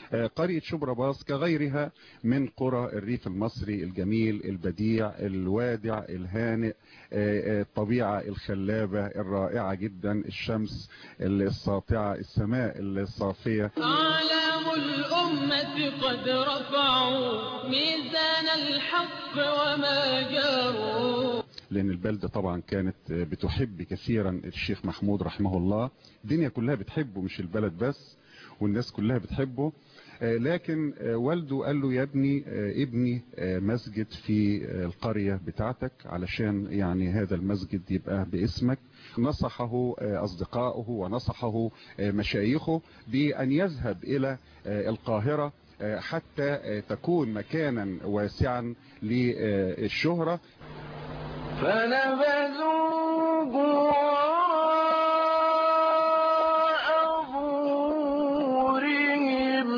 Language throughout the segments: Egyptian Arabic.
قرية شبرا باص كغيرها من قرى الريف المصري الجميل البديع الوادع الهانئ الطبيعة الخلابة الرائعة جدا الشمس الساطعة السماء الصافية أعلام الأمة قد رفعوا ميزان الحق وما جاروا لأن البلدة طبعا كانت بتحب كثيرا الشيخ محمود رحمه الله الدنيا كلها بتحبه مش البلد بس والناس كلها بتحبه لكن والده قال له يا ابني ابني مسجد في القرية بتاعتك علشان يعني هذا المسجد يبقى باسمك نصحه أصدقائه ونصحه مشايخه بأن يذهب إلى القاهرة حتى تكون مكانا واسعا للشهرة فنبذوه وراء ظهورهم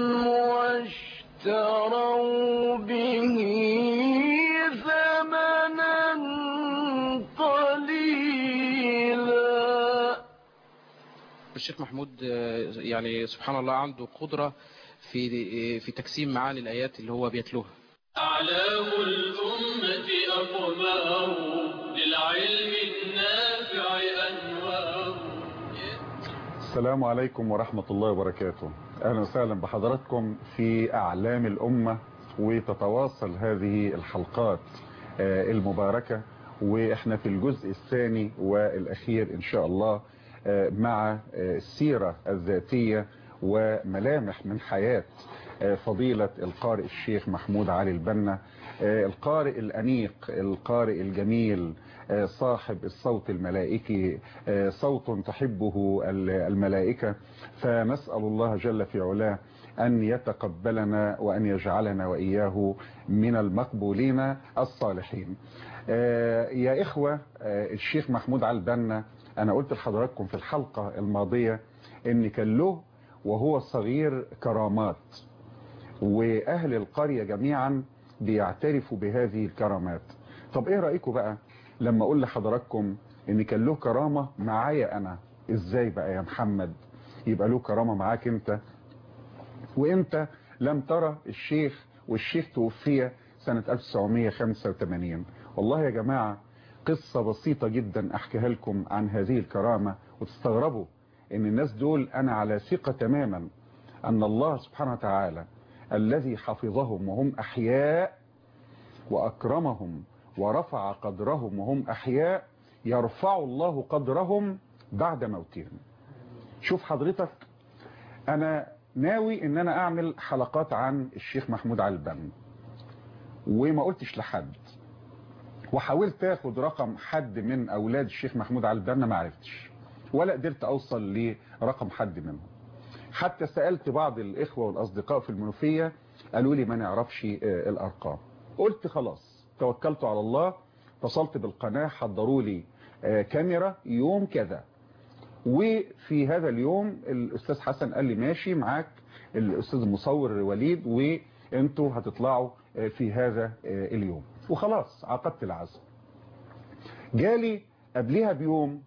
واشتروا به ثمنا قليلا الشيخ محمود آه، يعني سبحان الله عنده قدرة في في تجسيم معاني الآيات اللي هو بيتلوها أعلام الأمة أقمار للعلم النافع أنوار السلام عليكم ورحمة الله وبركاته أهلا وسهلا بحضراتكم في أعلام الأمة وتتواصل هذه الحلقات آه، المباركة وإحنا في الجزء الثاني والأخير إن شاء الله آه، مع آه، السيرة الذاتية وملامح من حياة آه، فضيلة القارئ الشيخ محمود علي البنا آه، القارئ الأنيق القارئ الجميل آه، صاحب الصوت الملائكي آه، صوت تحبه ال- الملائكة فنسأل الله جل في علاه أن يتقبلنا وأن يجعلنا وإياه من المقبولين الصالحين آه، يا إخوة آه، الشيخ محمود علي البنا أنا قلت لحضراتكم في الحلقة الماضية إن كان له وهو صغير كرامات وأهل القرية جميعا بيعترفوا بهذه الكرامات طب إيه رأيكم بقى لما أقول لحضراتكم إن كان له كرامة معايا أنا إزاي بقى يا محمد يبقى له كرامة معاك أنت وأنت لم ترى الشيخ والشيخ توفي سنة 1985 والله يا جماعة قصة بسيطة جدا أحكيها لكم عن هذه الكرامة وتستغربوا إن الناس دول أنا على ثقة تماما أن الله سبحانه وتعالى الذي حفظهم وهم أحياء وأكرمهم ورفع قدرهم وهم أحياء يرفع الله قدرهم بعد موتهم شوف حضرتك أنا ناوي إن أنا أعمل حلقات عن الشيخ محمود علي البن وما قلتش لحد وحاولت اخد رقم حد من اولاد الشيخ محمود علي البنا ما عرفتش ولا قدرت اوصل لرقم حد منهم حتى سألت بعض الاخوة والاصدقاء في المنوفية قالوا لي ما نعرفش آه، الارقام قلت خلاص توكلت على الله اتصلت بالقناة حضروا لي آه، كاميرا يوم كذا وفي هذا اليوم الاستاذ حسن قال لي ماشي معاك الاستاذ المصور وليد وانتوا هتطلعوا آه، في هذا آه، اليوم وخلاص عقدت العزم جالي قبلها بيوم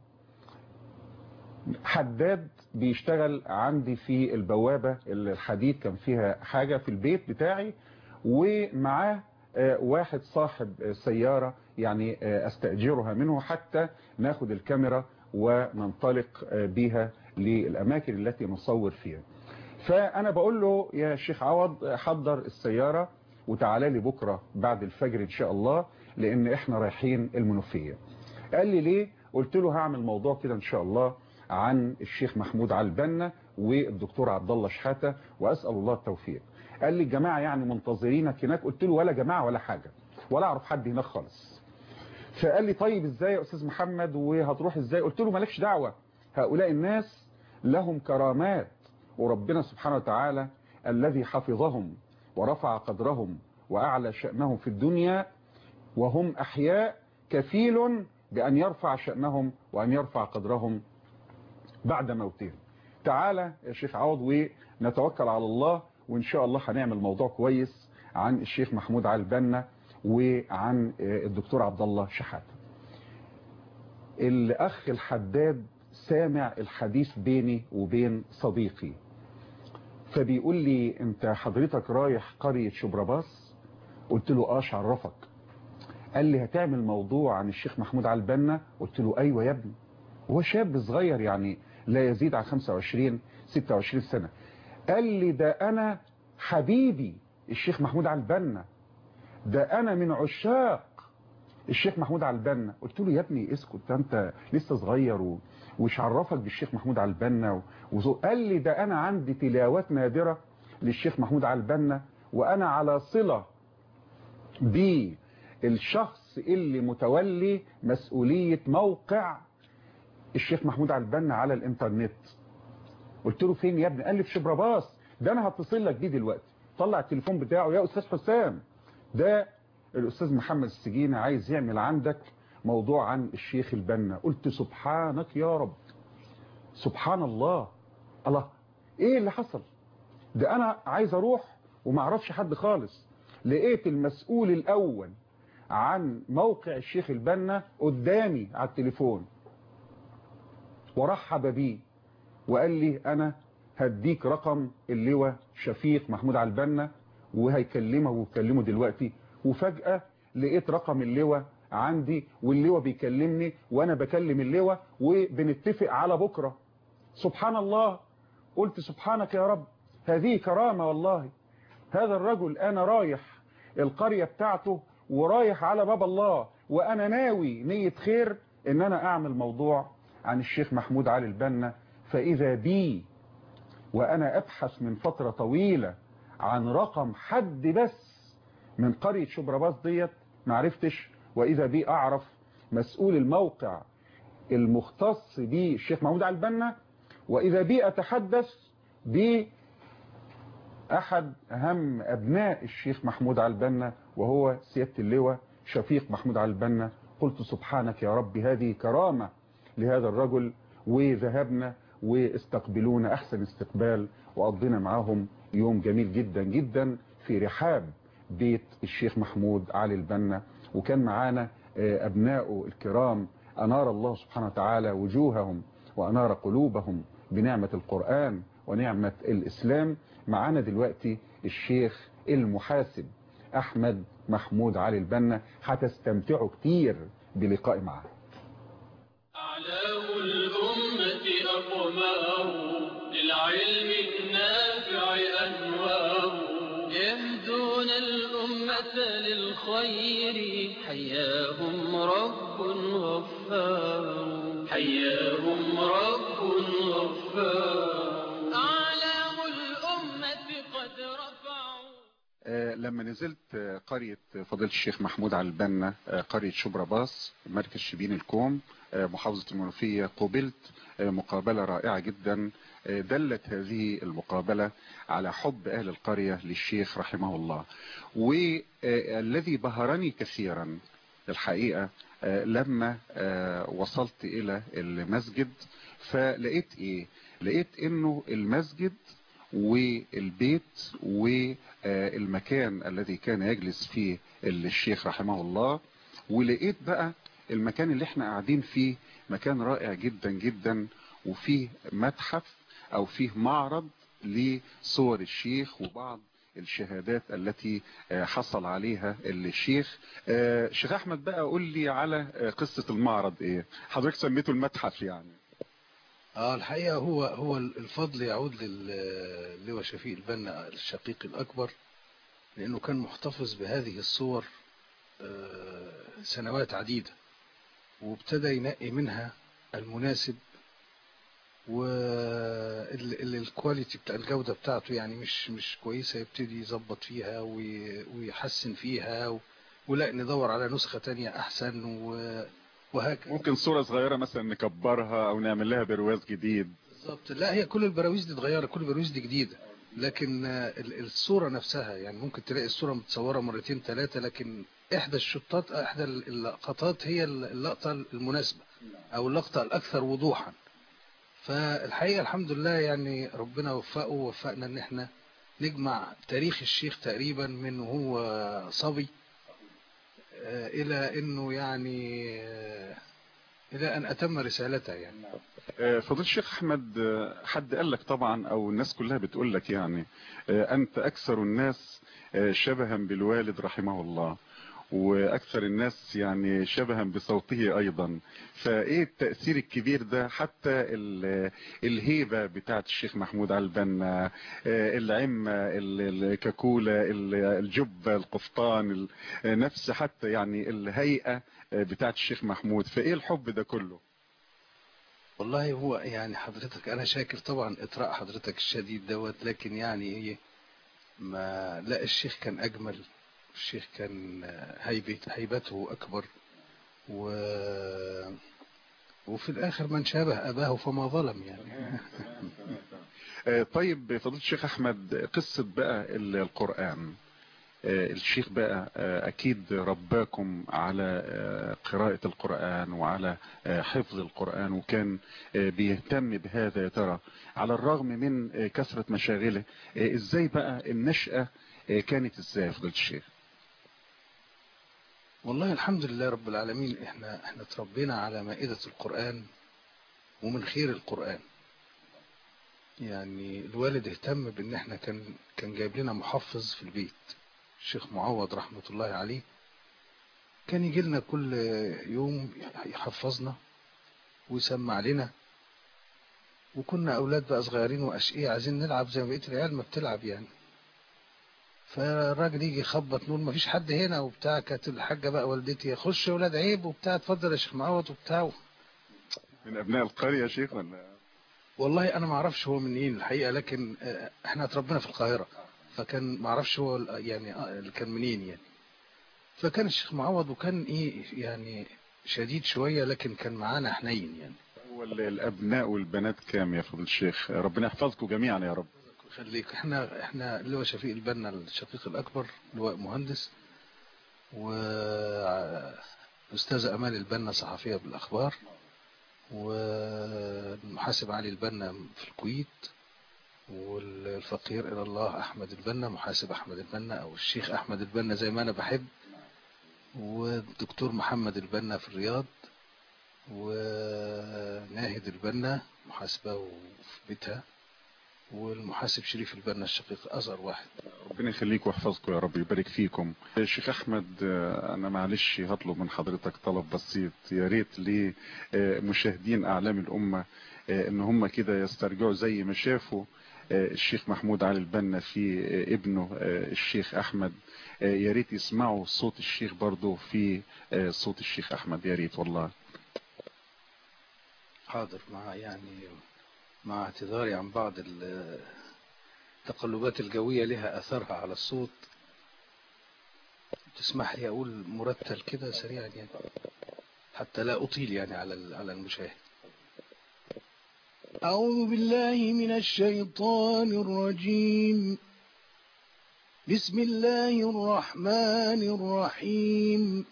حداد بيشتغل عندي في البوابة الحديد كان فيها حاجة في البيت بتاعي ومعاه آه، واحد صاحب آه، سيارة يعني آه، استأجرها منه حتى ناخد الكاميرا وننطلق آه، بيها للأماكن التي نصور فيها فأنا بقول له يا شيخ عوض حضر السيارة وتعالى لي بكرة بعد الفجر إن شاء الله لأن إحنا رايحين المنوفية قال لي ليه قلت له هعمل موضوع كده إن شاء الله عن الشيخ محمود علي البنا والدكتور عبد الله شحاته واسال الله التوفيق قال لي الجماعه يعني منتظرينك هناك قلت له ولا جماعه ولا حاجه ولا اعرف حد هناك خالص فقال لي طيب ازاي يا استاذ محمد وهتروح ازاي قلت له مالكش دعوه هؤلاء الناس لهم كرامات وربنا سبحانه وتعالى الذي حفظهم ورفع قدرهم واعلى شانهم في الدنيا وهم احياء كفيل بان يرفع شانهم وان يرفع قدرهم بعد موتهم تعالى يا شيخ عوض ونتوكل على الله وإن شاء الله هنعمل موضوع كويس عن الشيخ محمود علي البنا وعن الدكتور عبد الله شحاتة الأخ الحداد سامع الحديث بيني وبين صديقي فبيقول لي انت حضرتك رايح قرية شبرباص قلت له اه عرفك قال لي هتعمل موضوع عن الشيخ محمود علي البنا قلت له ايوه يا ابني هو شاب صغير يعني لا يزيد عن 25 26 سنة قال لي ده انا حبيبي الشيخ محمود علي البنا ده انا من عشاق الشيخ محمود علي البنا قلت له يا ابني اسكت ده انت لسه صغير و... وش عرفك بالشيخ محمود علي البنا و... وزو... قال لي ده انا عندي تلاوات نادرة للشيخ محمود علي البنا وانا على صلة بالشخص اللي متولي مسؤولية موقع الشيخ محمود علي البنا على الانترنت قلت له فين يا ابني قال لي في شبرباص ده انا هتصل لك بيه دلوقتي طلع التليفون بتاعه يا استاذ حسام ده الاستاذ محمد السجينة عايز يعمل عندك موضوع عن الشيخ البنا قلت سبحانك يا رب سبحان الله الله ايه اللي حصل ده انا عايز اروح وما اعرفش حد خالص لقيت المسؤول الاول عن موقع الشيخ البنا قدامي على التليفون ورحب بيه وقال لي انا هديك رقم اللواء شفيق محمود علي البنا وهيكلمه ويكلمه دلوقتي وفجأة لقيت رقم اللواء عندي واللواء بيكلمني وانا بكلم اللواء وبنتفق على بكرة سبحان الله قلت سبحانك يا رب هذه كرامة والله هذا الرجل انا رايح القرية بتاعته ورايح على باب الله وانا ناوي نية خير ان انا اعمل موضوع عن الشيخ محمود علي البنا فاذا بي وانا ابحث من فترة طويلة عن رقم حد بس من قرية شبرباص ديت معرفتش واذا بي اعرف مسؤول الموقع المختص بالشيخ محمود علي البنا واذا بي اتحدث باحد اهم ابناء الشيخ محمود علي البنا وهو سيادة اللواء شفيق محمود علي البنا قلت سبحانك يا رب هذه كرامة لهذا الرجل وذهبنا واستقبلونا احسن استقبال وقضينا معاهم يوم جميل جدا جدا في رحاب بيت الشيخ محمود علي البنا وكان معانا ابنائه الكرام انار الله سبحانه وتعالى وجوههم وانار قلوبهم بنعمة القرآن ونعمة الاسلام معانا دلوقتي الشيخ المحاسب احمد محمود علي البنا هتستمتعوا كتير بلقاء معاه أعلام الأمة أقمار للعلم النافع أنوار يهدون الأمة للخير حياهم رب غفار حياهم رب غفار أعلام الأمة قد رفعوا لما نزلت قرية فضيلة الشيخ محمود علي البنا قرية شبرباص مركز شبين الكوم محافظة المنوفية قبلت مقابلة رائعة جدا دلت هذه المقابلة على حب أهل القرية للشيخ رحمه الله والذي بهرني كثيرا الحقيقة لما وصلت إلى المسجد فلقيت إيه لقيت إنه المسجد والبيت والمكان الذي كان يجلس فيه الشيخ رحمه الله ولقيت بقى المكان اللي احنا قاعدين فيه مكان رائع جدا جدا وفيه متحف او فيه معرض لصور الشيخ وبعض الشهادات التي حصل عليها الشيخ شيخ احمد بقى قول لي على قصة المعرض ايه حضرتك سميته المتحف يعني اه الحقيقة هو هو الفضل يعود للواء شفيق البنا الشقيق الأكبر لأنه كان محتفظ بهذه الصور سنوات عديدة وابتدى ينقي منها المناسب والكواليتي بتاع الجودة بتاعته يعني مش مش كويسة يبتدي يظبط فيها ويحسن فيها ولا ندور على نسخة تانية أحسن وهكذا ممكن صورة صغيرة مثلا نكبرها او نعمل لها برواز جديد بالظبط لا هي كل البراويز دي اتغيرت كل البراويز دي جديدة لكن الصورة نفسها يعني ممكن تلاقي الصورة متصورة مرتين ثلاثة لكن احدى الشطات احدى اللقطات هي اللقطة المناسبة او اللقطة الاكثر وضوحا فالحقيقة الحمد لله يعني ربنا وفقه ووفقنا ان احنا نجمع تاريخ الشيخ تقريبا من هو صبي الى انه يعني الى ان اتم رسالته يعني آه، فضيلة الشيخ أحمد آه، حد قال لك طبعا أو الناس كلها بتقول لك يعني آه، أنت أكثر الناس آه، شبها بالوالد رحمه الله وأكثر الناس يعني شبها بصوته أيضا فإيه التأثير الكبير ده حتى ال- الهيبة بتاعت الشيخ محمود علي البنا آه، العمة ال- الكاكولة ال- الجبة القفطان ال- آه، نفس حتى يعني الهيئة آه، بتاعت الشيخ محمود فإيه الحب ده كله والله هو يعني حضرتك انا شاكر طبعا اطراء حضرتك الشديد دوت لكن يعني ايه ما لا الشيخ كان اجمل الشيخ كان هيبة هيبته اكبر و وفي الاخر من شابه اباه فما ظلم يعني آه، طيب فضيلة الشيخ أحمد قصة بقى ال- القرآن آه، الشيخ بقى آه، أكيد رباكم على آه، قراءة القرآن وعلى آه، حفظ القرآن وكان آه، بيهتم بهذا يا ترى على الرغم من آه، كثرة مشاغله آه، إزاي بقى النشأة آه، كانت إزاي يا فضيلة الشيخ والله الحمد لله رب العالمين احنا احنا تربينا على مائدة القرآن ومن خير القرآن يعني الوالد اهتم بان احنا كان كان جايب لنا محفظ في البيت الشيخ معوض رحمة الله عليه كان يجي لنا كل يوم يحفظنا ويسمع لنا وكنا اولاد بقى صغيرين واشقية عايزين نلعب زي ما بقية العيال ما بتلعب يعني فالراجل يجي يخبط نقول ما فيش حد هنا وبتاع كانت الحاجه بقى والدتي خش يا ولاد عيب وبتاع اتفضل يا شيخ معوض وبتاع من أبناء القرية يا شيخ ولا والله انا ما اعرفش هو منين الحقيقه لكن آه، احنا اتربينا في القاهره فكان ما اعرفش هو ال- يعني آه، اللي كان منين يعني فكان الشيخ معوض وكان ايه يعني شديد شويه لكن كان معانا حنين يعني هو ال- الأبناء والبنات كام يا فضيلة الشيخ ربنا يحفظكم جميعا يا رب خليك احنا احنا اللواء شفيق البنا الشقيق الاكبر لواء مهندس واستاذه امال البنا صحفيه بالاخبار والمحاسب علي البنا في الكويت والفقير الى الله احمد البنا محاسب احمد البنا او الشيخ احمد البنا زي ما انا بحب والدكتور محمد البنا في الرياض وناهد البنا محاسبه وفي بيتها والمحاسب شريف البنا الشقيق أصغر واحد ربنا يخليكم ويحفظكم يا رب يبارك فيكم شيخ احمد آه، انا معلش هطلب من حضرتك طلب بسيط يا ريت لمشاهدين اعلام الامه آه، ان هم كده يسترجعوا زي ما شافوا آه، الشيخ محمود علي البنا في آه، ابنه آه، الشيخ احمد آه، يا ريت يسمعوا صوت الشيخ برضه في آه، صوت الشيخ احمد يا ريت والله حاضر مع يعني مع اعتذاري عن بعض ال- التقلبات الجوية لها أثرها على الصوت تسمح لي أقول مرتل كده سريعا يعني حتى لا أطيل يعني على ال- على المشاهد أعوذ بالله من الشيطان الرجيم بسم الله الرحمن الرحيم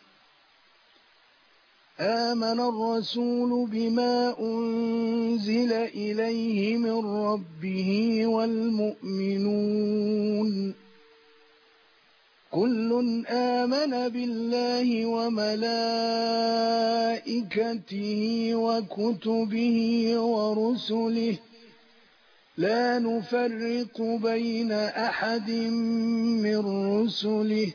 آمن الرسول بما أنزل إليه من ربه والمؤمنون كل آمن بالله وملائكته وكتبه ورسله لا نفرق بين أحد من رسله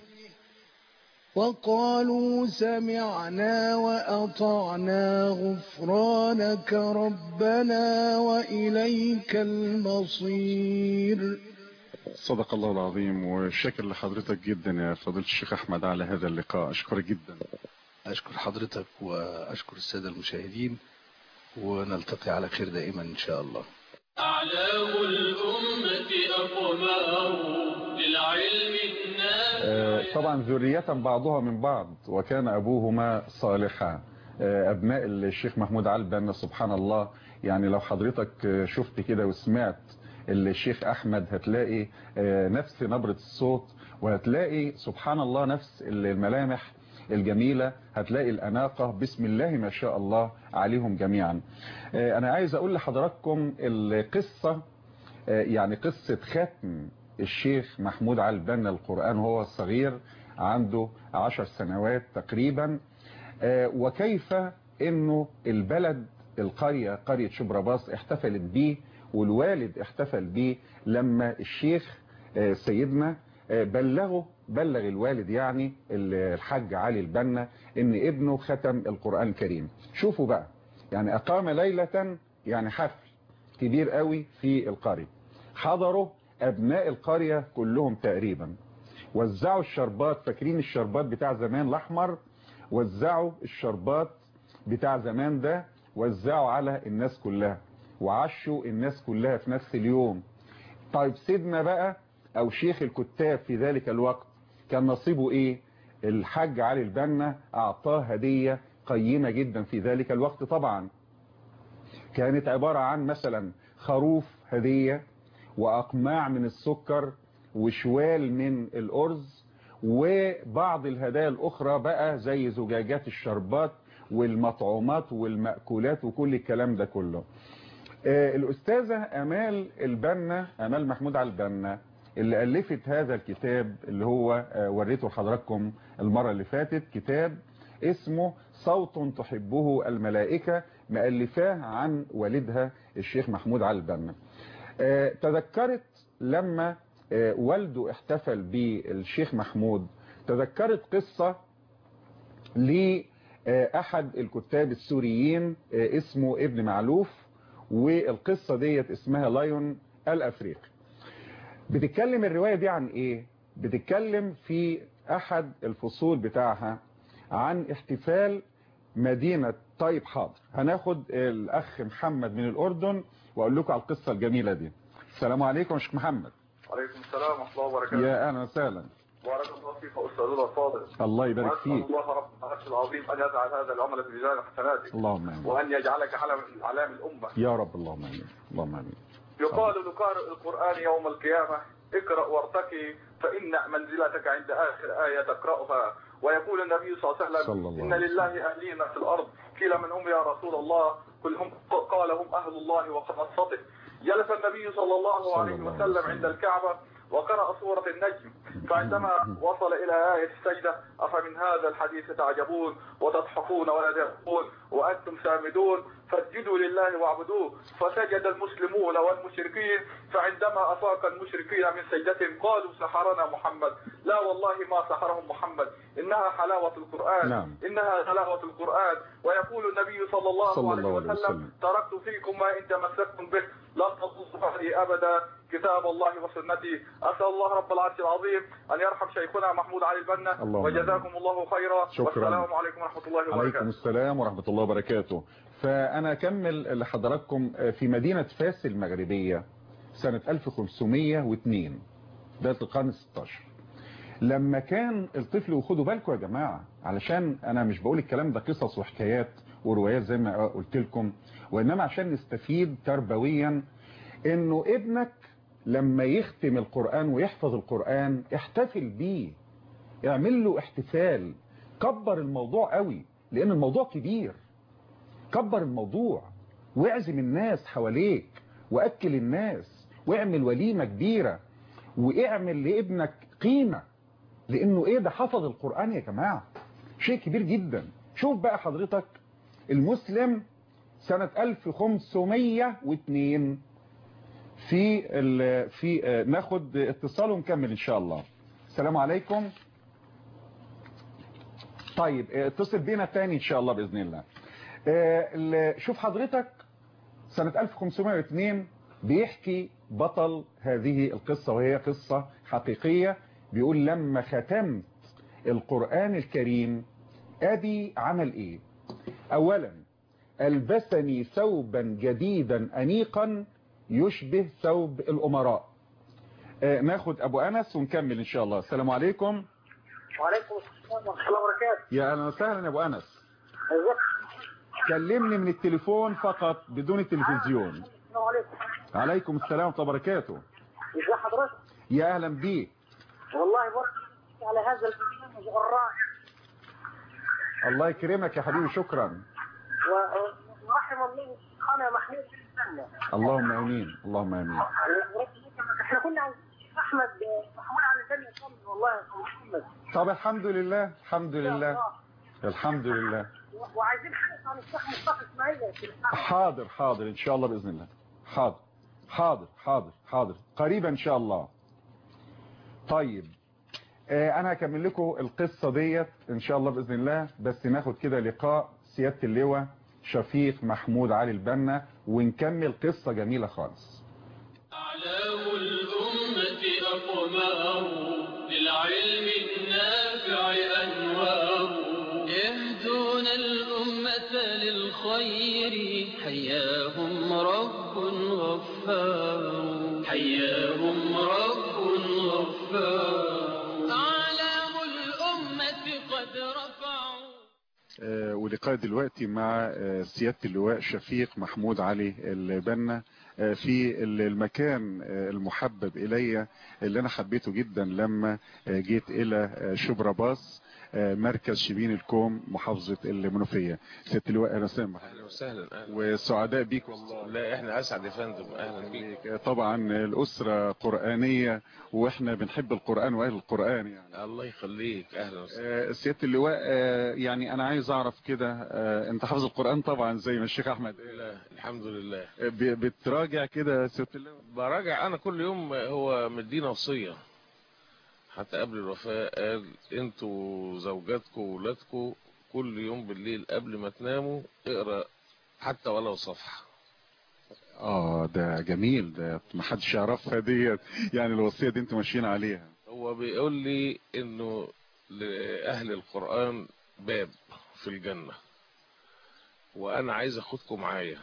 وقالوا سمعنا وأطعنا غفرانك ربنا وإليك المصير صدق الله العظيم وشكر لحضرتك جدا يا فضيلة الشيخ احمد على هذا اللقاء اشكرك جدا أشكر حضرتك وأشكر السادة المشاهدين ونلتقي على خير دائما إن شاء الله أعلام الأمة أقمار للعلم آه، النافع طبعا ذرية بعضها من بعض وكان أبوهما صالحا آه، أبناء الشيخ محمود علبة سبحان الله يعني لو حضرتك آه، شفت كده وسمعت الشيخ أحمد هتلاقي آه، نفس نبرة الصوت وهتلاقي سبحان الله نفس الملامح الجميلة هتلاقي الأناقة بسم الله ما شاء الله عليهم جميعا آه، أنا عايز أقول لحضراتكم القصة آه، يعني قصة ختم الشيخ محمود علي البنا القرآن وهو صغير عنده عشر سنوات تقريبا آه، وكيف انه البلد القرية قرية شبرباص احتفلت بيه والوالد احتفل بيه لما الشيخ آه، سيدنا آه، بلغه بلغ الوالد يعني الحاج علي البنا ان ابنه ختم القرآن الكريم شوفوا بقى يعني اقام ليلة يعني حفل كبير قوي في القرية حضروا ابناء القرية كلهم تقريبا وزعوا الشربات فاكرين الشربات بتاع زمان الاحمر وزعوا الشربات بتاع زمان ده وزعوا على الناس كلها وعشوا الناس كلها في نفس اليوم طيب سيدنا بقى او شيخ الكتاب في ذلك الوقت كان نصيبه ايه الحاج علي البنا اعطاه هدية قيمة جدا في ذلك الوقت طبعا كانت عبارة عن مثلا خروف هدية واقماع من السكر وشوال من الارز وبعض الهدايا الاخرى بقى زي زجاجات الشربات والمطعومات والمأكولات وكل الكلام ده كله آه، الأستاذة أمال البنا أمال محمود على البنا اللي ألفت هذا الكتاب اللي هو آه، وريته لحضراتكم المرة اللي فاتت كتاب اسمه صوت تحبه الملائكة مألفاه عن والدها الشيخ محمود علي البنا آه، تذكرت لما آه، والده احتفل بالشيخ محمود تذكرت قصة لأحد الكتاب السوريين آه، اسمه ابن معلوف والقصة ديت اسمها لايون الأفريقي بتتكلم الرواية دي عن ايه بتتكلم في احد الفصول بتاعها عن احتفال مدينة طيب حاضر هناخد الاخ محمد من الاردن واقول لكم على القصة الجميلة دي السلام عليكم يا شيخ محمد وعليكم السلام ورحمة الله وبركاته يا اهلا وسهلا بارك الله فيك أستاذنا الفاضل الله يبارك وأسأل فيك الله رب العرش العظيم أن يجعل هذا العمل في ميزان حسناتك اللهم امين وأن يجعلك علم من أعلام الأمة يا رب اللهم امين اللهم امين يقال لقارئ القرآن يوم القيامة اقرأ وارتقي فإن منزلتك عند آخر آية تقرأها ويقول النبي صلى الله عليه صلى وسلم الله إن عليه لله أهلين في الأرض قيل من هم يا رسول الله قل هم قال هم أهل الله وخاصته جلس النبي صلى الله صلى عليه الله عليه وسلم وسلم. عند الكعبة وقرأ سورة النجم فعندما وصل إلى آية السجدة أفمن هذا الحديث تعجبون وتضحكون ولا تضحكون وأنتم سامدون فاسجدوا لله واعبدوه فسجد المسلمون والمشركين فعندما أفاق المشركين من سجدتهم قالوا سحرنا محمد لا والله ما سحرهم محمد إنها حلاوة القرآن نعم. إنها حلاوة القرآن ويقول النبي صلى الله, صلى عليه, الله عليه وسلم وسلم. تركت فيكم ما إن تمسكتم به لن تضلوا بعدي أبدا كتاب الله وسنتي أسأل الله رب العرش العظيم أن يرحم شيخنا محمود علي البنا اللهم وجزاكم الله خيرا شكرا. والسلام عليكم ورحمة الله عليكم وبركاته السلام ورحمة الله وبركاته فأنا أكمل لحضراتكم في مدينة فاس المغربية سنة 1502 بداية القرن 16 لما كان الطفل وخدوا بالكم يا جماعة علشان أنا مش بقول الكلام ده قصص وحكايات وروايات زي ما قلت لكم وإنما عشان نستفيد تربويا إنه ابنك لما يختم القرآن ويحفظ القرآن احتفل بيه اعمل له احتفال كبر الموضوع قوي لان الموضوع كبير كبر الموضوع واعزم الناس حواليك واكل الناس واعمل وليمة كبيرة واعمل لابنك قيمة لانه ايه ده حفظ القرآن يا جماعة شيء كبير جدا شوف بقى حضرتك المسلم سنة 1502 في ال في آه، ناخد اتصال ونكمل ان شاء الله السلام عليكم طيب آه، اتصل بينا تاني ان شاء الله باذن الله آه، ال- شوف حضرتك سنة 1502 بيحكي بطل هذه القصة وهي قصة حقيقية بيقول لما ختمت القرآن الكريم أبي عمل إيه أولا ألبسني ثوبا جديدا أنيقا يشبه ثوب الأمراء آه، ناخد أبو أنس ونكمل إن شاء الله السلام عليكم وعليكم السلام ورحمة الله وبركاته يا أهلا وسهلا يا أبو أنس ازيك كلمني من التليفون فقط بدون التلفزيون السلام عليكم عليكم السلام ورحمة الله وبركاته ازي حضرتك يا أهلا بيك والله بارك على هذا البرنامج الرائع الله يكرمك يا حبيبي شكرا و- ورحم الله شيخنا محمود الجنة اللهم امين اللهم امين احنا كنا عايزين احمد محمود على الجنة يصلي والله يا أخو محمد طب الحمد لله الحمد إن شاء لله الله. الحمد لله و- وعايزين حاجه عن الشيخ مصطفى اسماعيل في الحلقة. حاضر حاضر ان شاء الله باذن الله حاضر حاضر حاضر حاضر قريبا ان شاء الله طيب آه انا هكمل لكم القصة ديت ان شاء الله باذن الله بس ناخد كده لقاء سيادة اللواء شفيق محمود علي البنا ونكمل قصة جميلة خالص أعلام الأمة أقمار للعلم النافع أنوار يهدون الأمة للخير حياهم رب غفار حياهم رب غفار أعلام الأمة قد رفعوا آه، ولقاء دلوقتي مع آه، سيادة اللواء شفيق محمود علي البنا آه، في ال- المكان آه، المحبب إلي اللي أنا حبيته جدا لما آه، جيت إلى آه، شبرا باص آه، مركز شبين الكوم محافظة المنوفية سيادة اللواء أهلا وسهلا بحضرتك. اهلا وسهلا اهلا وسعداء بيك والله لا احنا اسعد يا فندم اهلا بيك آه، طبعا الأسرة قرآنية وإحنا بنحب القرآن وأهل القرآن يعني الله يخليك اهلا وسهلا آه، سيادة اللواء آه، يعني أنا عايز أعرف كده آه، أنت حافظ القرآن طبعا زي ما الشيخ أحمد قال. لا الحمد لله آه، ب- بتراجع كده سيادة اللواء براجع انا كل يوم هو مدينا وصيه حتى قبل الوفاه قال انتوا زوجاتكم وولادكم كل يوم بالليل قبل ما تناموا اقرا حتى ولو صفحه آه ده جميل ده ما حدش يعرفها ديت يعني الوصية دي أنتوا ماشيين عليها هو بيقول لي انه لاهل القران باب في الجنه وانا عايز اخدكم معايا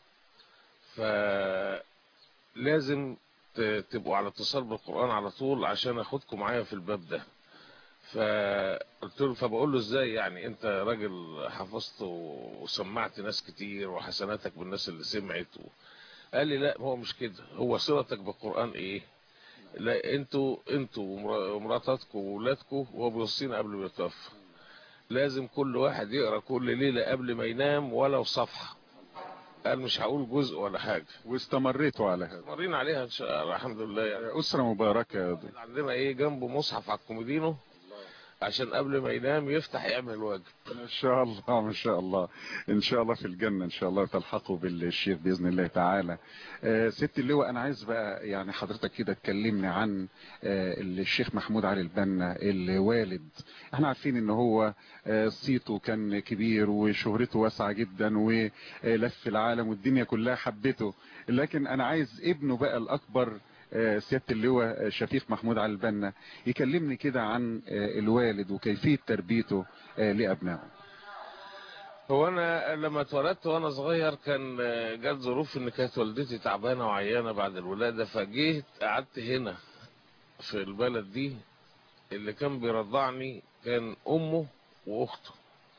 فلازم ت- تبقوا على اتصال بالقران على طول عشان اخدكم معايا في الباب ده فقلت له فبقول له ازاي يعني انت راجل حفظت وسمعت ناس كتير وحسناتك بالناس اللي سمعت و... قال لي لا هو مش كده هو صلتك بالقران ايه لا انتوا انتوا ومرا- ومراتاتكم وولادكم وهو بيوصينا قبل ما يتوفى لازم كل واحد يقرا كل ليله قبل ما ينام ولو صفحه قال مش هقول جزء ولا حاجه واستمريتوا على هذا مرينا عليها ان شاء الله الحمد لله يعني أسرة مباركة يا دكتور. عندنا ايه جنبه مصحف على الكومودينو عشان قبل ما ينام يفتح يعمل الواجب ما شاء الله ما شاء الله ان شاء الله في الجنة ان شاء الله تلحقوا بالشيخ بإذن الله تعالى آه ست اللواء انا عايز بقى يعني حضرتك كده تكلمني عن آه الشيخ محمود علي البنا الوالد احنا عارفين ان هو آه صيته كان كبير وشهرته واسعة جدا ولف العالم والدنيا كلها حبته لكن انا عايز ابنه بقى الاكبر آه، سيادة اللواء آه، شفيق محمود علي البنا يكلمني كده عن آه، الوالد وكيفية تربيته آه، لأبنائه هو انا لما اتولدت وانا صغير كان آه، جت ظروف ان كانت والدتي تعبانه وعيانه بعد الولاده فجيت قعدت هنا في البلد دي اللي كان بيرضعني كان امه واخته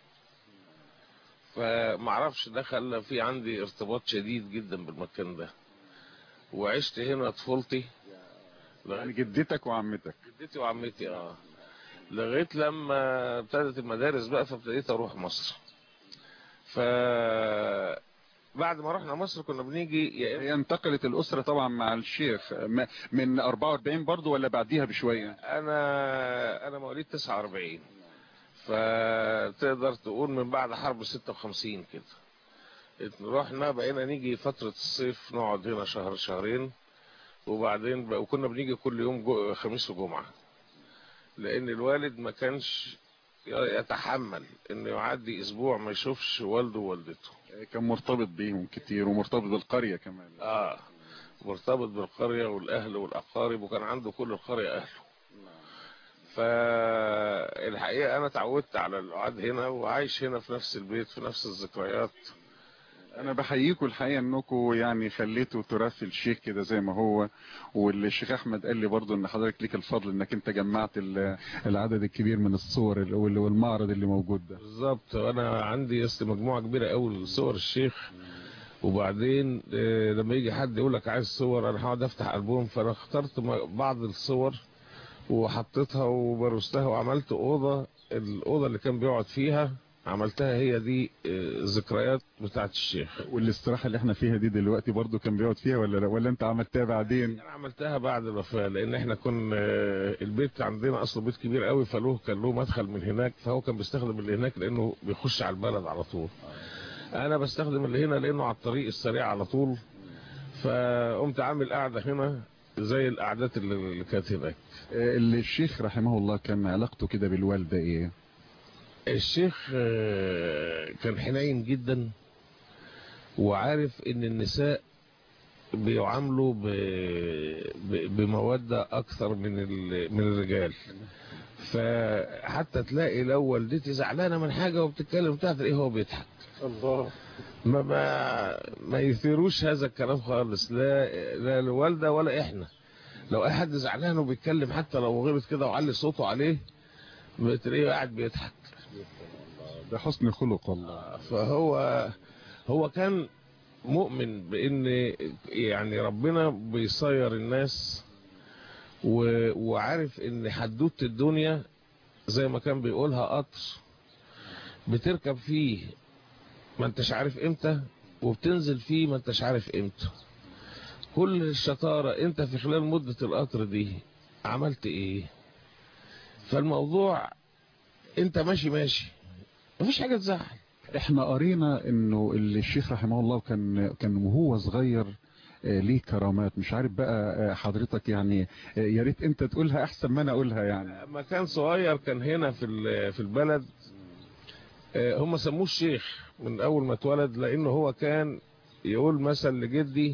فمعرفش ده خلى في عندي ارتباط شديد جدا بالمكان ده وعشت هنا طفولتي يعني جدتك وعمتك جدتي وعمتي اه لغايه لما ابتدت المدارس بقى فابتديت اروح مصر ف بعد ما رحنا مصر كنا بنيجي يا إما- هي انتقلت الأسرة طبعا مع الشيخ م- من 44 برضو ولا بعديها بشوية انا انا مواليد 49 فتقدر تقول من بعد حرب 56 كده رحنا بقينا نيجي فترة الصيف نقعد هنا شهر شهرين وبعدين بقى وكنا بنيجي كل يوم جو خميس وجمعة لأن الوالد ما كانش يتحمل إنه يعدي أسبوع ما يشوفش والده ووالدته كان مرتبط بيهم كتير ومرتبط بالقرية كمان آه مرتبط بالقرية والأهل والأقارب وكان عنده كل القرية أهله فالحقيقة أنا اتعودت على القعد هنا وعايش هنا في نفس البيت في نفس الذكريات انا بحييكم الحقيقة انكم يعني خليتوا تراث الشيخ كده زي ما هو والشيخ احمد قال لي برضو ان حضرتك ليك الفضل انك انت جمعت ال- العدد الكبير من الصور ال- وال- والمعرض اللي موجود ده بالظبط أنا عندي أصل مجموعة كبيرة أوي لصور الشيخ وبعدين آه، لما يجي حد يقول لك عايز صور أنا هقعد أفتح ألبوم فأنا اخترت م- بعض الصور وحطيتها وبرستها وعملت أوضة الأوضة اللي كان بيقعد فيها عملتها هي دي آه، ذكريات بتاعت الشيخ والاستراحة اللي احنا فيها دي دلوقتي برضو كان بيقعد فيها ولا لا ولا انت عملتها بعدين انا عملتها بعد الوفاه لان احنا كنا آه، البيت عندنا اصله بيت كبير قوي فله كان له مدخل من هناك فهو كان بيستخدم اللي هناك لانه بيخش على البلد على طول انا بستخدم اللي هنا لانه على الطريق السريع على طول فقمت عامل قاعده هنا زي القعدات اللي اللي كانت هناك آه، اللي الشيخ رحمه الله كان علاقته كده بالوالدة ايه الشيخ آه، كان حنين جدا وعارف ان النساء بيعاملوا ب... ب... بمودة اكثر من ال... من الرجال فحتى تلاقي لو والدتي زعلانه من حاجه وبتتكلم بتاع تلاقيه هو بيضحك الله ما ما ما يثيروش هذا الكلام خالص لا لا الوالده ولا احنا لو اي حد زعلان وبيتكلم حتى لو غلط كده وعلي صوته عليه بتلاقيه قاعد بيضحك ده حسن خلق والله فهو هو كان مؤمن بان يعني ربنا بيصير الناس و- وعارف ان حدوته الدنيا زي ما كان بيقولها قطر بتركب فيه ما انتش عارف امتى وبتنزل فيه ما انتش عارف امتى كل الشطارة انت في خلال مدة القطر دي عملت ايه فالموضوع انت ماشي ماشي مفيش حاجة تزعل احنا قرينا انه اللي الشيخ رحمه الله كان كان وهو صغير آه، ليه كرامات مش عارف بقى آه، حضرتك يعني آه، يا ريت انت تقولها احسن ما انا اقولها يعني لما كان صغير كان هنا في ال- في البلد آه، هم سموه الشيخ من اول ما اتولد لانه هو كان يقول مثل لجدي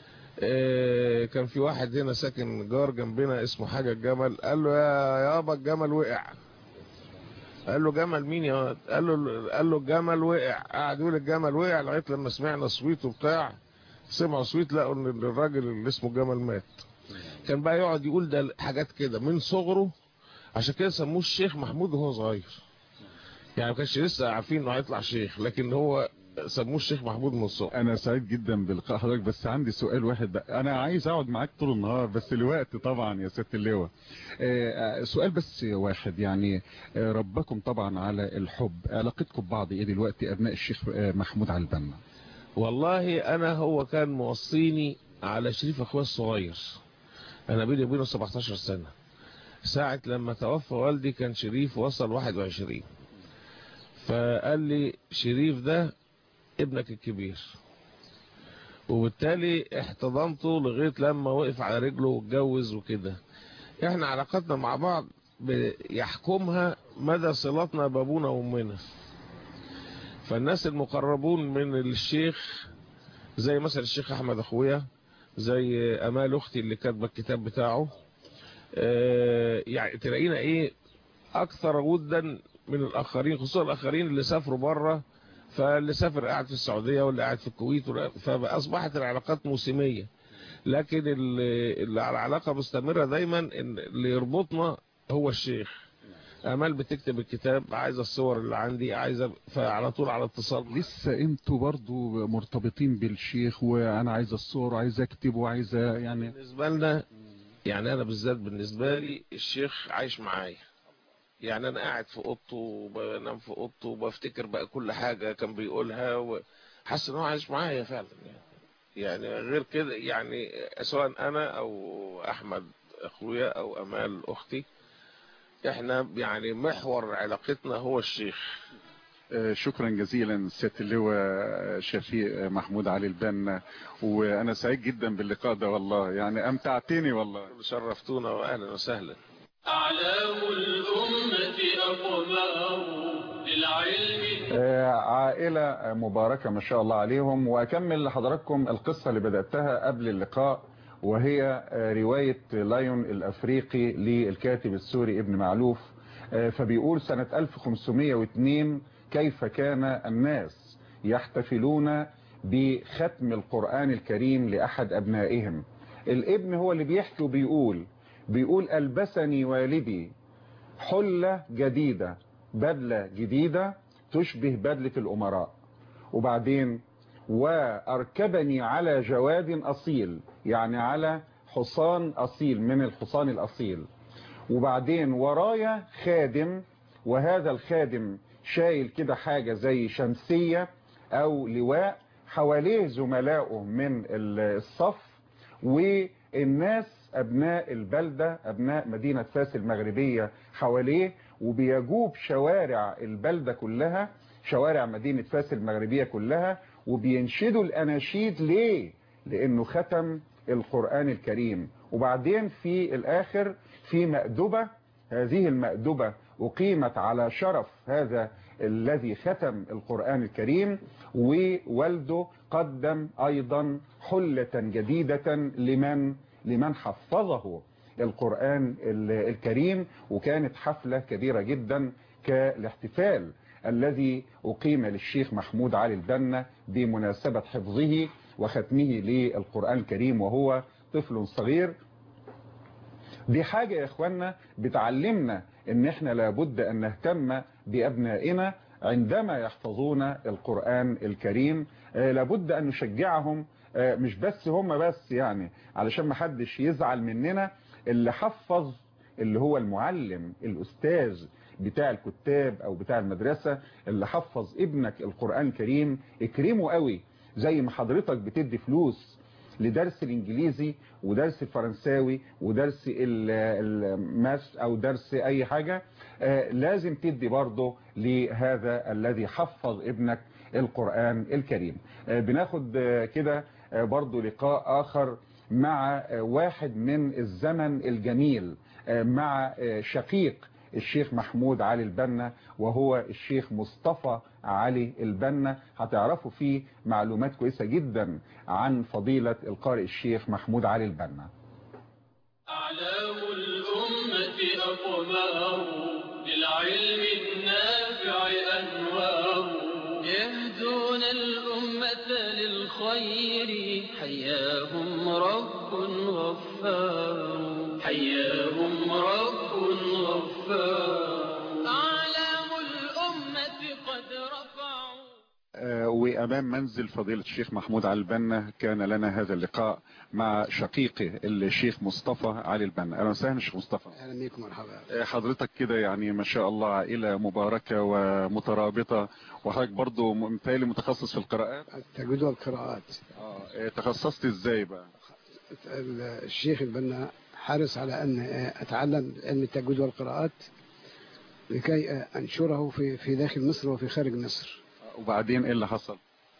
آه، كان في واحد هنا ساكن جار جنبنا اسمه حاجه الجمل قال له يا يابا الجمل وقع قال له جمل مين يا واد؟ قال له قال له الجمل وقع قعد يقول الجمل وقع لغايه لما سمعنا صويت وبتاع سمعوا صويت لقوا ان الراجل اللي اسمه جمل مات كان بقى يقعد يقول ده حاجات كده من صغره عشان كده سموه الشيخ محمود وهو صغير يعني ما كانش لسه عارفين انه هيطلع شيخ لكن هو سموه الشيخ محمود من الصغر انا سعيد جدا بلقاء حضرتك بس عندي سؤال واحد بقى انا عايز اقعد معاك طول النهار بس الوقت طبعا يا ست اللواء آه، آه، سؤال بس واحد يعني آه، ربكم طبعا على الحب علاقتكم ببعض ايه دلوقتي ابناء الشيخ آه، محمود على البنا والله انا هو كان موصيني على شريف اخويا الصغير انا بيني وبينه 17 سنه ساعه لما توفى والدي كان شريف وصل 21 فقال لي شريف ده ابنك الكبير وبالتالي احتضنته لغايه لما وقف على رجله واتجوز وكده احنا علاقتنا مع بعض بيحكمها مدى صلاتنا بابونا وامنا فالناس المقربون من الشيخ زي مثلا الشيخ احمد اخويا زي امال اختي اللي كاتبه الكتاب بتاعه آه، يعني تلاقينا ايه اكثر ودا من الاخرين خصوصا الاخرين اللي سافروا بره فاللي سافر قاعد في السعوديه واللي قاعد في الكويت واللي- فاصبحت العلاقات موسميه لكن اللي, اللي على علاقه مستمره دايما إن اللي يربطنا هو الشيخ امال بتكتب الكتاب عايزه الصور اللي عندي عايزه فعلى طول على اتصال لسه انتوا برضو مرتبطين بالشيخ وانا عايز الصور وعايز اكتب وعايز يعني بالنسبه لنا يعني انا بالذات بالنسبه لي الشيخ عايش معايا يعني انا قاعد في اوضته وبنام في اوضته وبفتكر بقى كل حاجه كان بيقولها وحاسس ان هو عايش معايا فعلا يعني. يعني غير كده يعني سواء انا او احمد اخويا او امال اختي احنا يعني محور علاقتنا هو الشيخ آه، شكرا جزيلا سيادة اللواء شفيق محمود علي البنا وانا سعيد جدا باللقاء ده والله يعني امتعتني والله شرفتونا واهلا وسهلا أعلام الأمة أقمار للعلم آه، عائلة مباركة ما شاء الله عليهم وأكمل لحضراتكم القصة اللي بدأتها قبل اللقاء وهي آه، رواية لايون الأفريقي للكاتب السوري ابن معلوف آه، فبيقول سنة 1502 كيف كان الناس يحتفلون بختم القرآن الكريم لأحد أبنائهم الابن هو اللي بيحكي وبيقول بيقول ألبسني والدي حلة جديدة بدلة جديدة تشبه بدلة الأمراء وبعدين وأركبني على جواد أصيل يعني على حصان أصيل من الحصان الأصيل وبعدين ورايا خادم وهذا الخادم شايل كده حاجة زي شمسية او لواء حواليه زملائه من الصف والناس ابناء البلدة ابناء مدينة فاس المغربية حواليه وبيجوب شوارع البلدة كلها شوارع مدينة فاس المغربية كلها وبينشدوا الاناشيد ليه لانه ختم القرآن الكريم وبعدين في الاخر في مأدبة هذه المأدبة أقيمت على شرف هذا الذي ختم القرآن الكريم ووالده قدم أيضا حلة جديدة لمن لمن حفظه القرآن الكريم وكانت حفلة كبيرة جدا كالاحتفال الذي أقيم للشيخ محمود علي البنا بمناسبة حفظه وختمه للقرآن الكريم وهو طفل صغير دي حاجة يا اخوانا بتعلمنا ان احنا لابد ان نهتم بابنائنا عندما يحفظون القرآن الكريم لابد ان نشجعهم مش بس هم بس يعني علشان ما حدش يزعل مننا اللي حفظ اللي هو المعلم الاستاذ بتاع الكتاب او بتاع المدرسة اللي حفظ ابنك القرآن الكريم اكرمه قوي زي ما حضرتك بتدي فلوس لدرس الانجليزي ودرس الفرنساوي ودرس الماس او درس اي حاجة لازم تدي برضه لهذا الذي حفظ ابنك القرآن الكريم بناخد كده برضه لقاء اخر مع واحد من الزمن الجميل مع شقيق الشيخ محمود علي البنا وهو الشيخ مصطفى علي البنا هتعرفوا فيه معلومات كويسة جدا عن فضيلة القارئ الشيخ محمود علي البنا أعلام الأمة أقمار للعلم النافع أنوار يهدون الأمة للخير حياهم رب غفار حياهم رب غفار أعلام الأمة قد رفعوا وأمام منزل فضيلة الشيخ محمود علي البنا كان لنا هذا اللقاء مع شقيقه الشيخ مصطفى علي البنا أهلا وسهلا الشيخ مصطفى اهلا بكم مرحبا حضرتك كده يعني ما شاء الله عائلة مباركة ومترابطة وحضرتك برضو مثالي متخصص في القراءات التجويد والقراءات اه تخصصت ازاي بقى الشيخ البنا حرص على ان اتعلم علم التجويد والقراءات لكي انشره في في داخل مصر وفي خارج مصر وبعدين ايه اللي حصل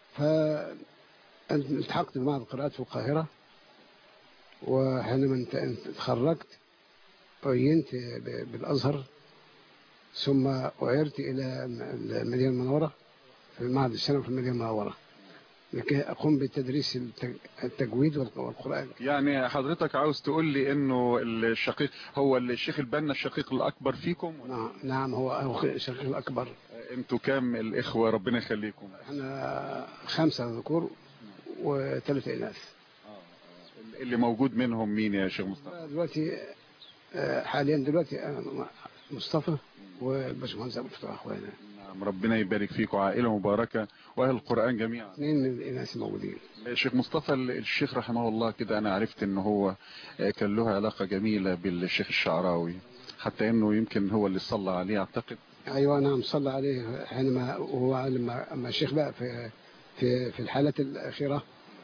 فالتحقت بمعهد القراءات في القاهرة وحينما تخرجت عينت بالأزهر ثم أعرت إلى المدينة المنورة في المعهد الثانوي في المدينة المنورة لكي أقوم بتدريس التجويد والقرآن يعني حضرتك عاوز تقول لي انه الشقيق هو الشيخ البنا الشقيق الاكبر فيكم نعم نعم هو الشقيق الاكبر انتوا كام الاخوة ربنا يخليكم احنا خمسة ذكور وثلاثة اناث اللي موجود منهم مين يا شيخ مصطفى دلوقتي حاليا دلوقتي مصطفى والباشمهندس ابو الفتوح اخوانا نعم ربنا يبارك فيكم عائلة مباركة واهل القرآن جميعا اثنين من الناس موجودين الشيخ مصطفى الشيخ رحمه الله كده انا عرفت ان هو كان له علاقة جميلة بالشيخ الشعراوي حتى انه يمكن هو اللي صلى عليه اعتقد ايوه نعم صلى عليه حينما وهو لما اما الشيخ بقى في في في الحالات الاخيره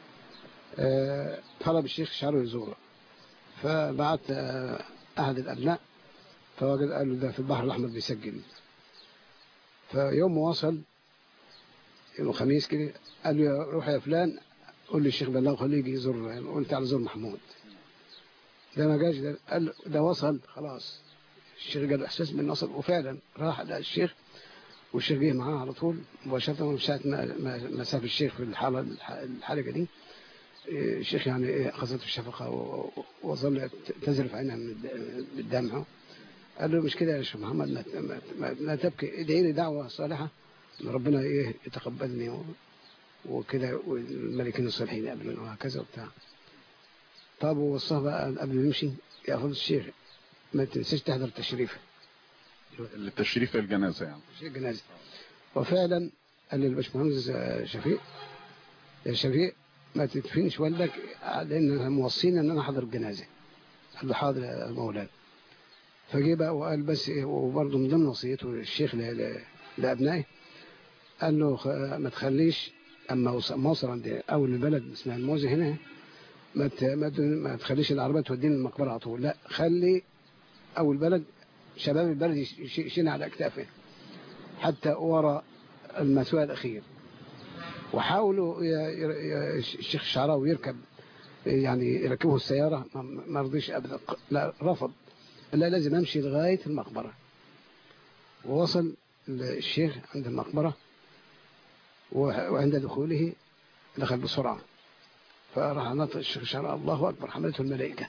طلب الشيخ الشعراوي يزوره فبعت احد الابناء فوجد قال له ده في البحر الاحمر بيسجل فيوم ما وصل يوم الخميس كده قال له روح يا فلان قول لي الشيخ بلغ خليه يجي يزور يعني قلت على زور محمود ده ما جاش ده قال ده وصل خلاص الشيخ قال احساس من وصل وفعلا راح لقى الشيخ والشيخ جه معاه على طول مباشره من ساعه ما ما ساب الشيخ في الحاله الحرجه دي الشيخ يعني اخذته الشفقه وظل تزرف عينها من الدمع قال له مش كده يا شيخ محمد لا, ما لا تبكي ادعي لي دعوه صالحه ان ربنا ايه يتقبلني وكده والملكين الصالحين يقابلوني وهكذا وبتاع طب ووصاه بقى قبل ما يمشي ياخذ الشيخ ما تنساش تحضر تشريفه التشريف الجنازه يعني تشريف الجنازه وفعلا قال للباشمهندس شفيق يا شفيق ما تدفنش والدك لان موصينا ان انا احضر الجنازه قال له حاضر يا مولانا فجه بقى وقال بس وبرضه من ضمن وصيته الشيخ لأبنائه قال له خ- ما تخليش أما وص- ما وصل عند أول البلد اسمها الموزة هنا ما ت- ما ت- ما تخليش العربية توديني المقبرة على طول لا خلي أول بلد شباب البلد يش- يش- يشيل على أكتافه حتى ورا المسوى الأخير وحاولوا ي- ي- ي- الشيخ الشعراوي يركب يعني يركبه السيارة ما- ما رضيش أبدا لا رفض لا لازم أمشي لغاية المقبرة ووصل الشيخ عند المقبرة وع- وعند دخوله دخل بسرعة فراح نطق الشيخ الشعراوي الله أكبر حملته الملائكة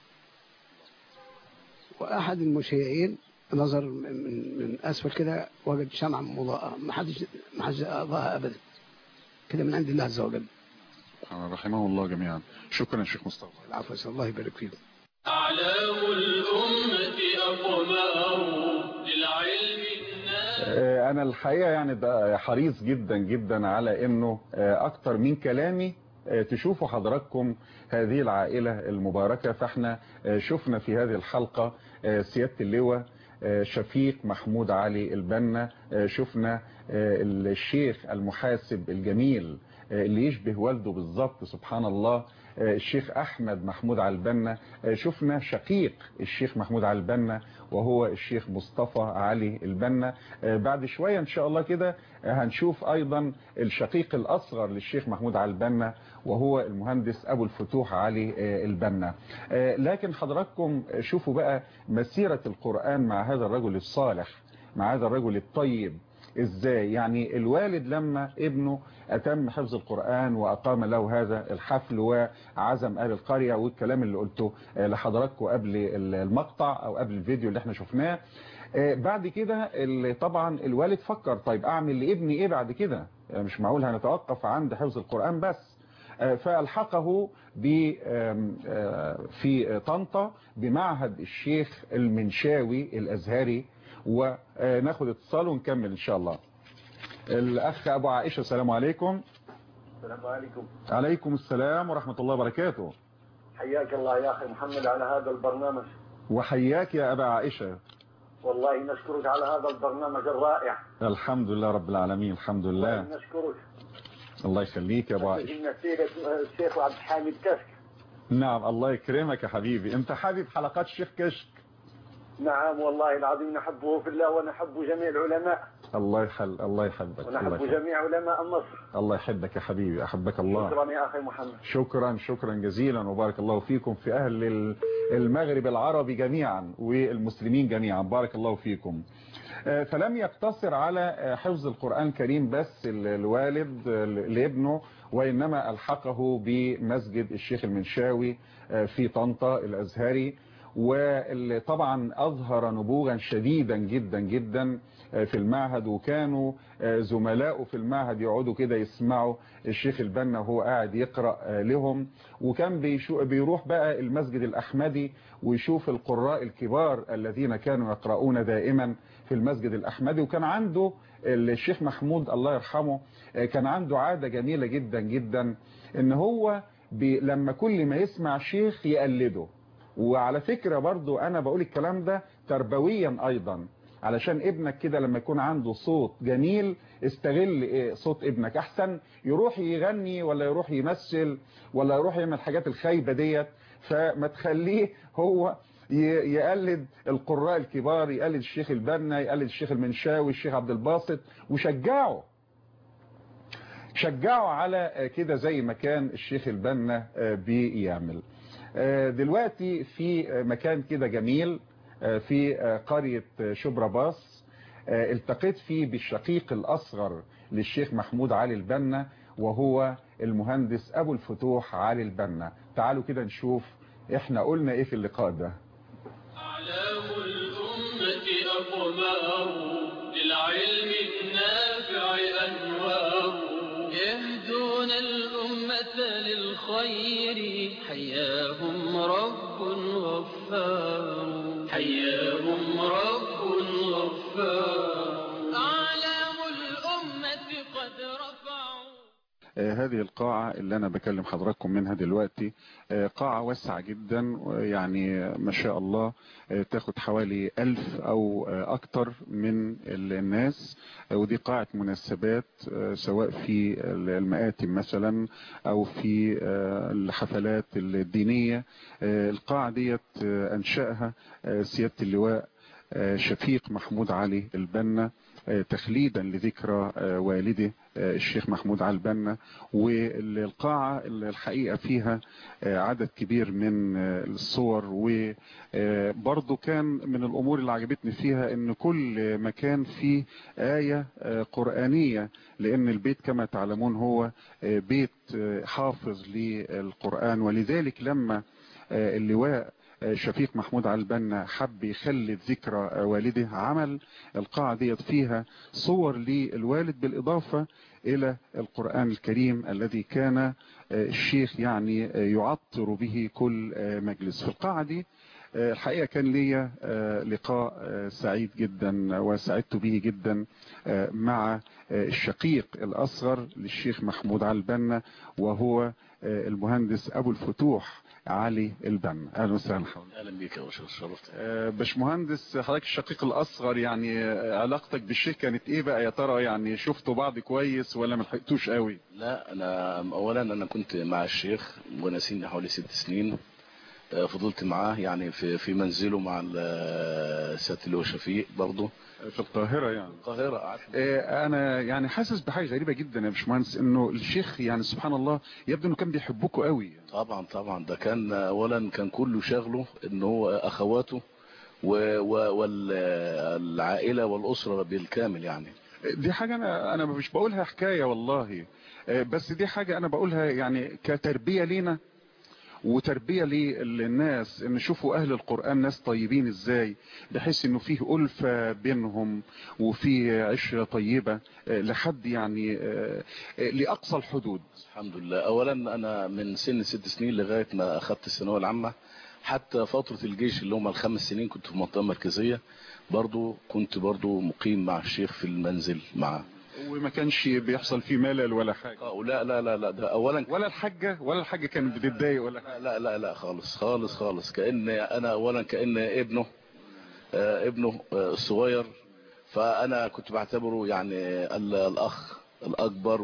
وأحد المشيعين نظر من, من أسفل كده وجد شمعة مضاءة ما حدش ما حدش أضاءها أبدا كده من عند الله عز وجل رحمه الله جميعا شكرا شيخ مصطفى العفو أسأل الله يبارك فيكم أعلام الأمة أقمار للعلم الناس آه، انا الحقيقه يعني ده حريص جدا جدا على انه آه، اكتر من كلامي آه، تشوفوا حضراتكم هذه العائله المباركه فاحنا آه، شفنا في هذه الحلقه آه، سياده اللواء آه، شفيق محمود علي البنا آه، شفنا آه، الشيخ المحاسب الجميل آه، اللي يشبه والده بالظبط سبحان الله آه، الشيخ احمد محمود علي البنا آه، شفنا شقيق الشيخ محمود علي البنا وهو الشيخ مصطفى علي البنا آه، بعد شوية ان شاء الله كده آه، هنشوف ايضا الشقيق الاصغر للشيخ محمود علي البنا وهو المهندس ابو الفتوح علي آه، البنا آه، لكن حضراتكم شوفوا بقى مسيرة القرآن مع هذا الرجل الصالح مع هذا الرجل الطيب ازاي يعني الوالد لما ابنه اتم حفظ القرآن واقام له هذا الحفل وعزم اهل القرية والكلام اللي قلته آه، لحضراتكم قبل المقطع او قبل الفيديو اللي احنا شفناه آه، بعد كده ال- طبعا الوالد فكر طيب اعمل لابني ايه بعد كده آه، مش معقول هنتوقف عند حفظ القرآن بس آه، فألحقه ب آم، آه، في طنطا بمعهد الشيخ المنشاوي الأزهري وناخد اتصال ونكمل إن شاء الله الأخ أبو عائشة السلام عليكم السلام عليكم عليكم السلام ورحمة الله وبركاته حياك الله يا أخي محمد على هذا البرنامج وحياك يا أبا عائشة والله نشكرك على هذا البرنامج الرائع الحمد لله رب العالمين الحمد لله نشكرك الله يخليك يا أبو عائشة إن سيرة الشيخ عبد الحامد كشك نعم الله يكرمك يا حبيبي انت حبيب حلقات الشيخ كشك نعم والله العظيم نحبه في الله ونحب جميع العلماء الله يحل الله يحبك الله, ونحب يحبك. جميع علماء مصر الله يحبك يا حبيبي أحبك الله شكرا يا أخي محمد شكرا شكرا جزيلا وبارك الله فيكم في أهل ال- المغرب العربي جميعا والمسلمين جميعا بارك الله فيكم آه، فلم يقتصر على آه، حفظ القرآن الكريم بس ال- الوالد آه، لابنه وإنما ألحقه بمسجد الشيخ المنشاوي آه، في طنطا الأزهري واللي طبعا أظهر نبوغا شديدا جدا جدا آه، في المعهد وكانوا آه، زملائه في المعهد يقعدوا كده يسمعوا الشيخ البنا وهو قاعد يقرأ آه، لهم وكان بيشو- بيروح بقى المسجد الأحمدي ويشوف القراء الكبار الذين كانوا يقرؤون دائما في المسجد الأحمدي وكان عنده الشيخ محمود الله يرحمه آه، كان عنده عادة جميلة جدا جدا ان هو بي لما كل ما يسمع شيخ يقلده وعلى فكرة برضو انا بقول الكلام ده تربويا ايضا علشان ابنك كده لما يكون عنده صوت جميل استغل إيه صوت ابنك احسن يروح يغني ولا يروح يمثل ولا يروح يعمل الحاجات الخايبة ديت فما تخليه هو ي- يقلد القراء الكبار يقلد الشيخ البنا يقلد الشيخ المنشاوي الشيخ عبد الباسط وشجعه شجعه على كده زي ما كان الشيخ البنا بيعمل دلوقتي في مكان كده جميل في قرية شبرا باص التقيت فيه بالشقيق الأصغر للشيخ محمود علي البنا وهو المهندس أبو الفتوح علي البنا تعالوا كده نشوف احنا قلنا ايه في اللقاء ده أعلام الأمة أقمار للعلم النافع أنوار يهدون الأمة للخير حياهم رب غفار حياهم رب غفار أعلام الأمة قد رفعوا آه، هذه القاعة اللي أنا بكلم حضراتكم منها دلوقتي آه، قاعة واسعة جدا يعني ما شاء الله آه، تاخد حوالي ألف أو آه، أكتر من الناس آه، ودي قاعة مناسبات آه، سواء في المآتم مثلا أو في آه، الحفلات الدينية آه، القاعة ديت آه، أنشأها آه، سيادة اللواء آه، شفيق محمود علي البنا آه، تخليدا لذكرى آه، والده آه، الشيخ محمود علي البنا والقاعة الحقيقة فيها آه، عدد كبير من آه، الصور وبرضو كان من الأمور اللي عجبتني فيها ان كل مكان فيه آية آه، قرآنية لأن البيت كما تعلمون هو آه، بيت آه، حافظ للقرآن ولذلك لما آه، اللواء آه، شفيق محمود علي البنا حب يخلد ذكرى آه، والده عمل القاعة ديت فيها صور للوالد بالإضافة إلى القرآن الكريم الذي كان آه، الشيخ يعني آه، يعطر به كل آه، مجلس في القاعة دي آه، الحقيقة كان لي آه، لقاء آه، سعيد جدا وسعدت به جدا آه، مع آه، الشقيق الأصغر للشيخ محمود علي البنا وهو آه، المهندس أبو الفتوح علي البنا أهلا وسهلا حضرتك اهلا بيك يا باشا شرفت آه، باشمهندس حضرتك الشقيق الأصغر يعني آه، علاقتك بالشيخ كانت إيه بقى يا ترى يعني شفتوا بعض كويس ولا ما لحقتوش قوي لا انا اولا انا كنت مع الشيخ وانا سني حوالي ست سنين آه، فضلت معاه يعني في في منزله مع ال- سياده اللي هو شفيق برضه في القاهرة يعني القاهره قعدت آه، انا يعني حاسس بحاجه غريبه جدا يا باشمهندس انه الشيخ يعني سبحان الله يبدو انه كان بيحبكوا قوي طبعا طبعا ده كان اولا كان كله شغله ان هو اخواته والعائله والاسره بالكامل يعني دي حاجه انا انا مش بقولها حكايه والله آه، بس دي حاجه انا بقولها يعني كتربيه لينا وتربية للناس ان يشوفوا اهل القرآن ناس طيبين ازاي بحيث انه فيه ألفة بينهم وفيه عشرة طيبة آه، لحد يعني آه، آه، لأقصى الحدود الحمد لله اولا انا من سن ست سنين لغايه ما اخذت الثانويه العامه حتى فتره الجيش اللي هم الخمس سنين كنت في منطقه مركزيه برضو كنت برضو مقيم مع الشيخ في المنزل معاه وما كانش بيحصل فيه ملل ولا حاجة لا لا لا لا ده اولا ولا الحاجة ولا الحاجة كانت بتتضايق ولا لا لا لا, لا خالص خالص خالص كأن انا اولا كأن ابنه آه، ابنه آه، الصغير فانا كنت بعتبره يعني ال- الاخ الاكبر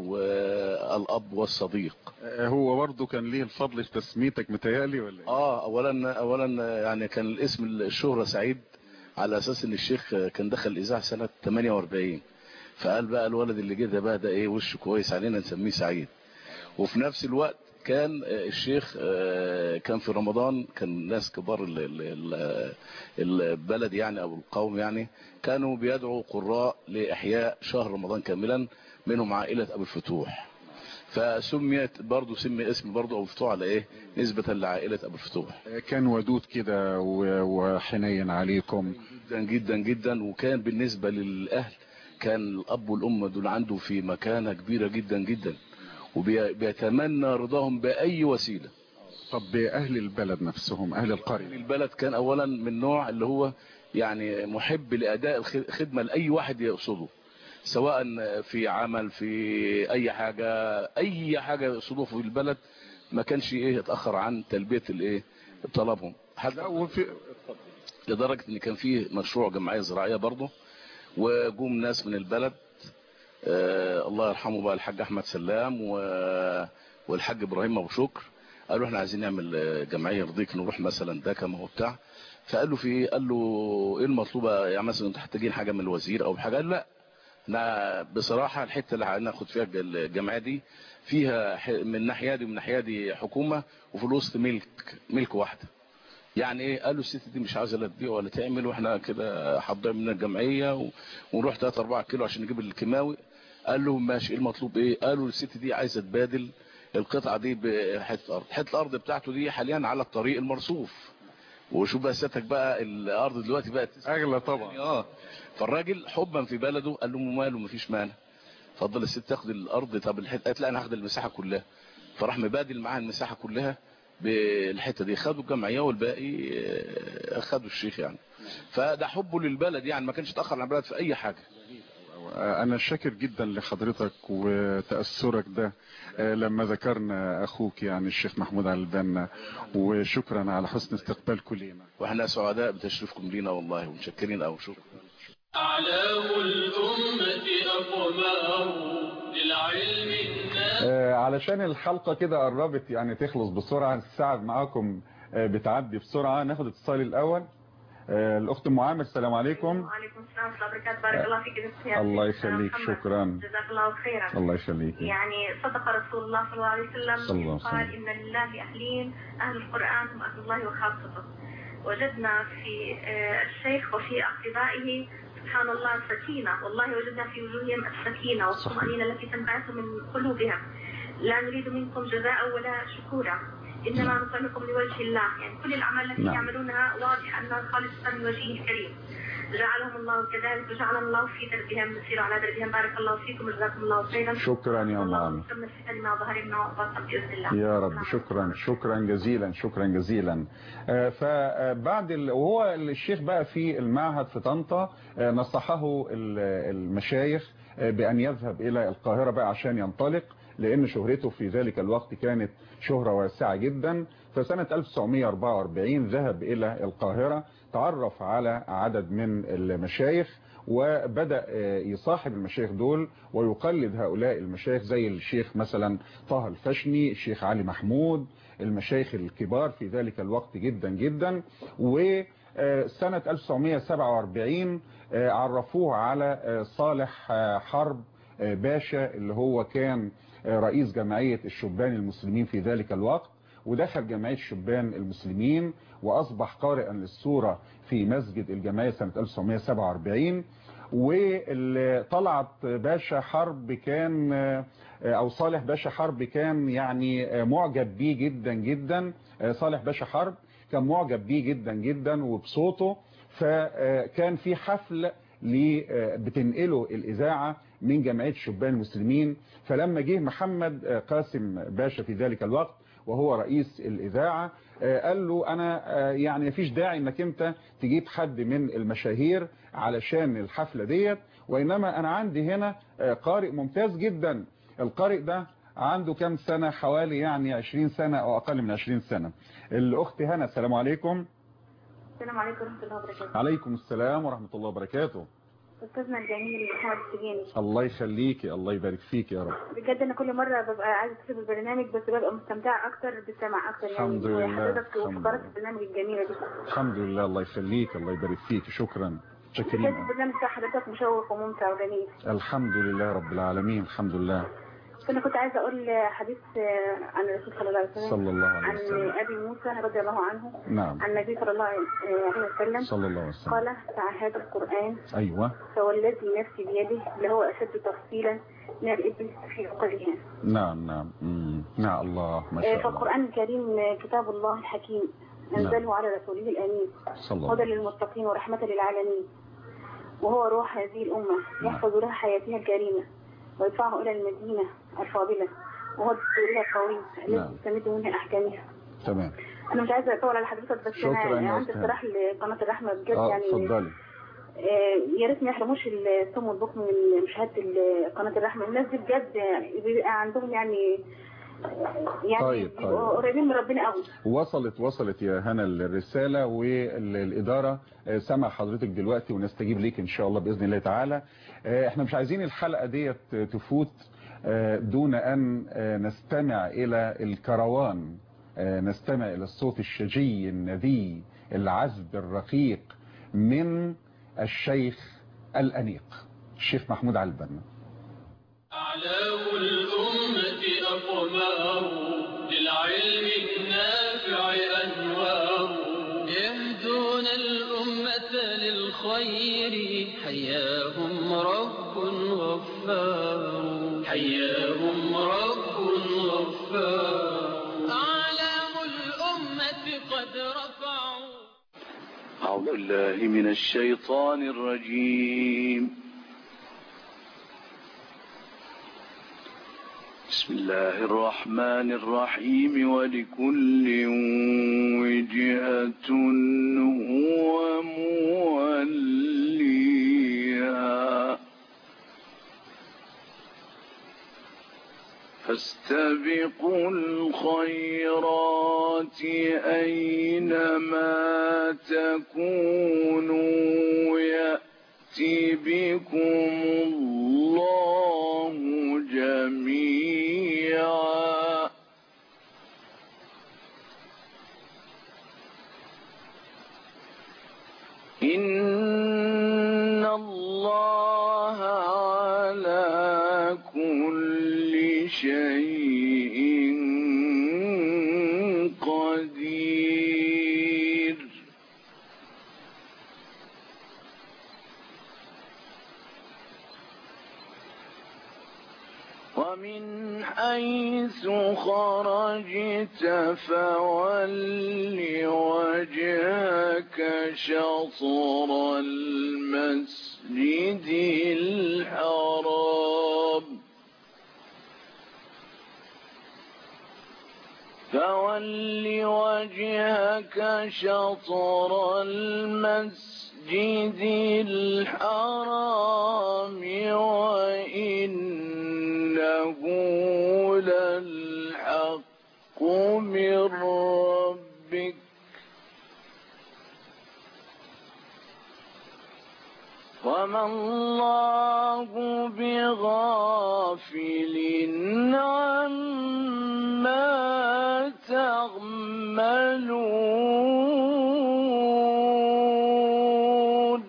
والاب والصديق آه، هو برضه كان ليه الفضل في تسميتك متهيألي ولا إيه؟ اه اولا اولا يعني كان الاسم الشهرة سعيد على اساس ان الشيخ كان دخل الاذاعه سنه 48 فقال بقى الولد اللي جه ده بقى ده ايه وشه كويس علينا نسميه سعيد وفي نفس الوقت كان آه، الشيخ آه، كان في رمضان كان ناس كبار ال- ال- ال- البلد يعني او القوم يعني كانوا بيدعوا قراء لاحياء شهر رمضان كاملا منهم عائله ابو الفتوح فسميت برضه سمي اسم برضه ابو الفتوح على ايه نسبه لعائله ابو الفتوح آه، كان ودود كده و- وحنين عليكم جدا جدا جدا وكان بالنسبة للأهل كان الأب والأم دول عنده في مكانة كبيرة جدا جدا وبيتمنى رضاهم بأي وسيلة طب أهل البلد نفسهم أهل القرية البلد كان أولا من نوع اللي هو يعني محب لأداء الخدمة لأي واحد يقصده سواء في عمل في أي حاجة أي حاجة يقصدوه في البلد ما كانش إيه يتأخر عن تلبية الإيه طلبهم حتى وفي لدرجة ان كان فيه مشروع جمعية زراعية برضه وجوم ناس من البلد آه الله يرحمه بقى الحاج احمد سلام و... والحاج ابراهيم ابو شكر قالوا احنا عايزين نعمل آه، جمعية يرضيك نروح مثلا ده كما هو بتاع فقال له في ايه قال له ايه المطلوبة يعني مثلا انتوا محتاجين حاجة من الوزير او حاجة قال لا احنا بصراحة الحتة اللي هناخد فيها الجمعية دي فيها ح- من ناحية دي ومن ناحية دي حكومة وفي الوسط ملك ملك واحدة يعني ايه قالوا الست دي مش عايزه لا تبيع ولا تعمل واحنا كده هنضيع من الجمعيه و... ونروح 3 4 كيلو عشان نجيب الكيماوي قال له ماشي ايه المطلوب ايه قالوا الست دي عايزه تبادل القطعه دي بحته ارض حته الارض بتاعته دي حاليا على الطريق المرصوف وشوف بقى سيادتك بقى الارض دلوقتي بقت اغلى طبعا اه فالراجل حبا في بلده قال له ماله مفيش مانع اتفضل الست تاخد الارض طب الحته قالت لا انا هاخد المساحه كلها فراح مبادل معاها المساحه كلها بالحته دي خدوا الجمعيه والباقي آه، خدوا الشيخ يعني فده حبه للبلد يعني ما كانش اتاخر عن البلد في اي حاجه آه، أنا شاكر جدا لحضرتك وتأثرك ده آه، لما ذكرنا أخوك يعني الشيخ محمود علي البنا وشكرا على حسن استقبالكم لينا واحنا سعداء بتشريفكم لينا والله ومتشكرين أو شكرا أعلام الأمة أقمار للعلم النافع آه، علشان الحلقة كده قربت يعني تخلص بسرعة الساعة معاكم آه، بتعدي بسرعة ناخد اتصال الأول آه، الأخت أم عامر السلام عليكم وعليكم السلام ورحمة الله وبركاته بارك الله فيك يا دكتور الله يخليك محمد. شكرا جزاك الله خيرا الله يخليك يعني صدق رسول الله صلى الله عليه وسلم صلى الله عليه قال وسلم. إن لله أهلين أهل القرآن هم أهل الله وخاصته وجدنا في آه، الشيخ وفي أقربائه سبحان الله سكينة والله وجدنا في وجوههم السكينة والطمأنينة التي تنبعث من قلوبهم لا نريد منكم جزاء ولا شكورا إنما نطعمكم لوجه الله يعني كل الأعمال التي نعم. يعملونها واضح أنها خالصة من وجهه الكريم جعلهم الله كذلك وجعلنا الله في دربهم نسير على دربهم بارك الله فيكم وجزاكم الله خيرا شكرا يا أم عامر ثم الفتن ما ظهر منها وباطن بإذن الله يا رب شكرا شكرا جزيلا شكرا جزيلا آه، فبعد ال... وهو الشيخ بقى في المعهد في طنطا آه، نصحه ال- المشايخ آه، بأن يذهب إلى القاهرة بقى عشان ينطلق لأن شهرته في ذلك الوقت كانت شهرة واسعة جدا فسنة 1944 ذهب إلى القاهرة تعرف على عدد من المشايخ وبدأ آه، يصاحب المشايخ دول ويقلد هؤلاء المشايخ زي الشيخ مثلا طه الفشني الشيخ علي محمود المشايخ الكبار في ذلك الوقت جدا جدا وسنة 1947 آه، عرفوه على آه، صالح آه، حرب آه، باشا اللي هو كان آه، رئيس جمعية الشبان المسلمين في ذلك الوقت ودخل جمعية الشبان المسلمين وأصبح قارئا للسورة في مسجد الجمعية سنة 1947 وطلعت باشا حرب كان او صالح باشا حرب كان يعني معجب بيه جدا جدا صالح باشا حرب كان معجب بيه جدا جدا وبصوته فكان في حفل ل- بتنقله الإذاعة من جمعية الشبان المسلمين فلما جه محمد قاسم باشا في ذلك الوقت وهو رئيس الإذاعة قال له أنا يعني مفيش داعي أنك أنت تجيب حد من المشاهير علشان الحفلة ديت وإنما أنا عندي هنا قارئ ممتاز جدا القارئ ده عنده كام سنة حوالي يعني 20 سنة أو أقل من 20 سنة الأخت هنا السلام عليكم السلام عليكم ورحمة الله وبركاته عليكم السلام ورحمة الله وبركاته أستاذنا الجميل محمد السجيني الله يخليكي الله يبارك فيك يا رب بجد أنا كل مرة ببقى عايزة أتصل بالبرنامج بس ببقى مستمتعة أكتر بالسمع أكتر يعني الحمد لله، حضرتك الحمد وفقرات البرنامج الجميلة دي الحمد لله الله يخليك الله يبارك فيك شكرا بجد شاكرين البرنامج بتاع حضرتك مشوق وممتع وجميل الحمد لله رب العالمين الحمد لله فأنا كنت عايزة أقول حديث آه، عن الرسول صلى الله عليه وسلم صلى الله عليه عن وسلم أبي موسى رضي الله عنه نعم عن النبي صلى الله عليه وسلم صلى الله عليه وسلم قال تعهد القرآن أيوة فوالذي نفسي بيده لهو أشد تفصيلا من الإبل في عقلها نعم نعم مم. نعم الله ما شاء الله فالقرآن الكريم آه، كتاب الله الحكيم أنزله على رسوله الأمين صلى الله هدى للمتقين ورحمة للعالمين وهو روح هذه الأمة يحفظ لها حياتها الكريمة ويدفعه إلى المدينة الفاضلة وهو دستورها القوي نعم. الذي تستمد منها أحكامها تمام أنا مش عايزة أطول على حضرتك بس شكراً أنا يا عندي أستاذ. اقتراح لقناة الرحمة بجد اه يعني اتفضلي آه، يا ريت ما يحرموش الصم والبكم من مشاهدة ال- قناة الرحمة الناس دي بجد بيبقى عندهم يعني يعني طيب، بيبقوا طيب. قريبين من ربنا قوي وصلت وصلت يا هنا الرسالة والإدارة آه، سمع حضرتك دلوقتي ونستجيب ليك إن شاء الله بإذن الله تعالى آه، احنا مش عايزين الحلقة ديت تفوت آه، دون أن آه، نستمع إلى الكروان آه، نستمع إلى الصوت الشجي النذي العذب الرقيق من الشيخ الأنيق الشيخ محمود علبن أعلام الأمة أقمار للعلم النافع أنوار يهدون الأمة للخير حياهم رب غفار حياهم رب غفار أعلام الأمة قد رفعوا أعوذ بالله من الشيطان الرجيم بسم الله الرحمن الرحيم ولكل وجهة هو موليها فاستبقوا الخيرات أينما تكونوا يأتي بكم الله جميعا إن الله على كل شيء قدير ومن حيث خرجت فول وجهك شطر المسجد الحرام فول وجهك شطر المسجد الحرام وإنه للحق من ربك وما الله بغافل عما تعملون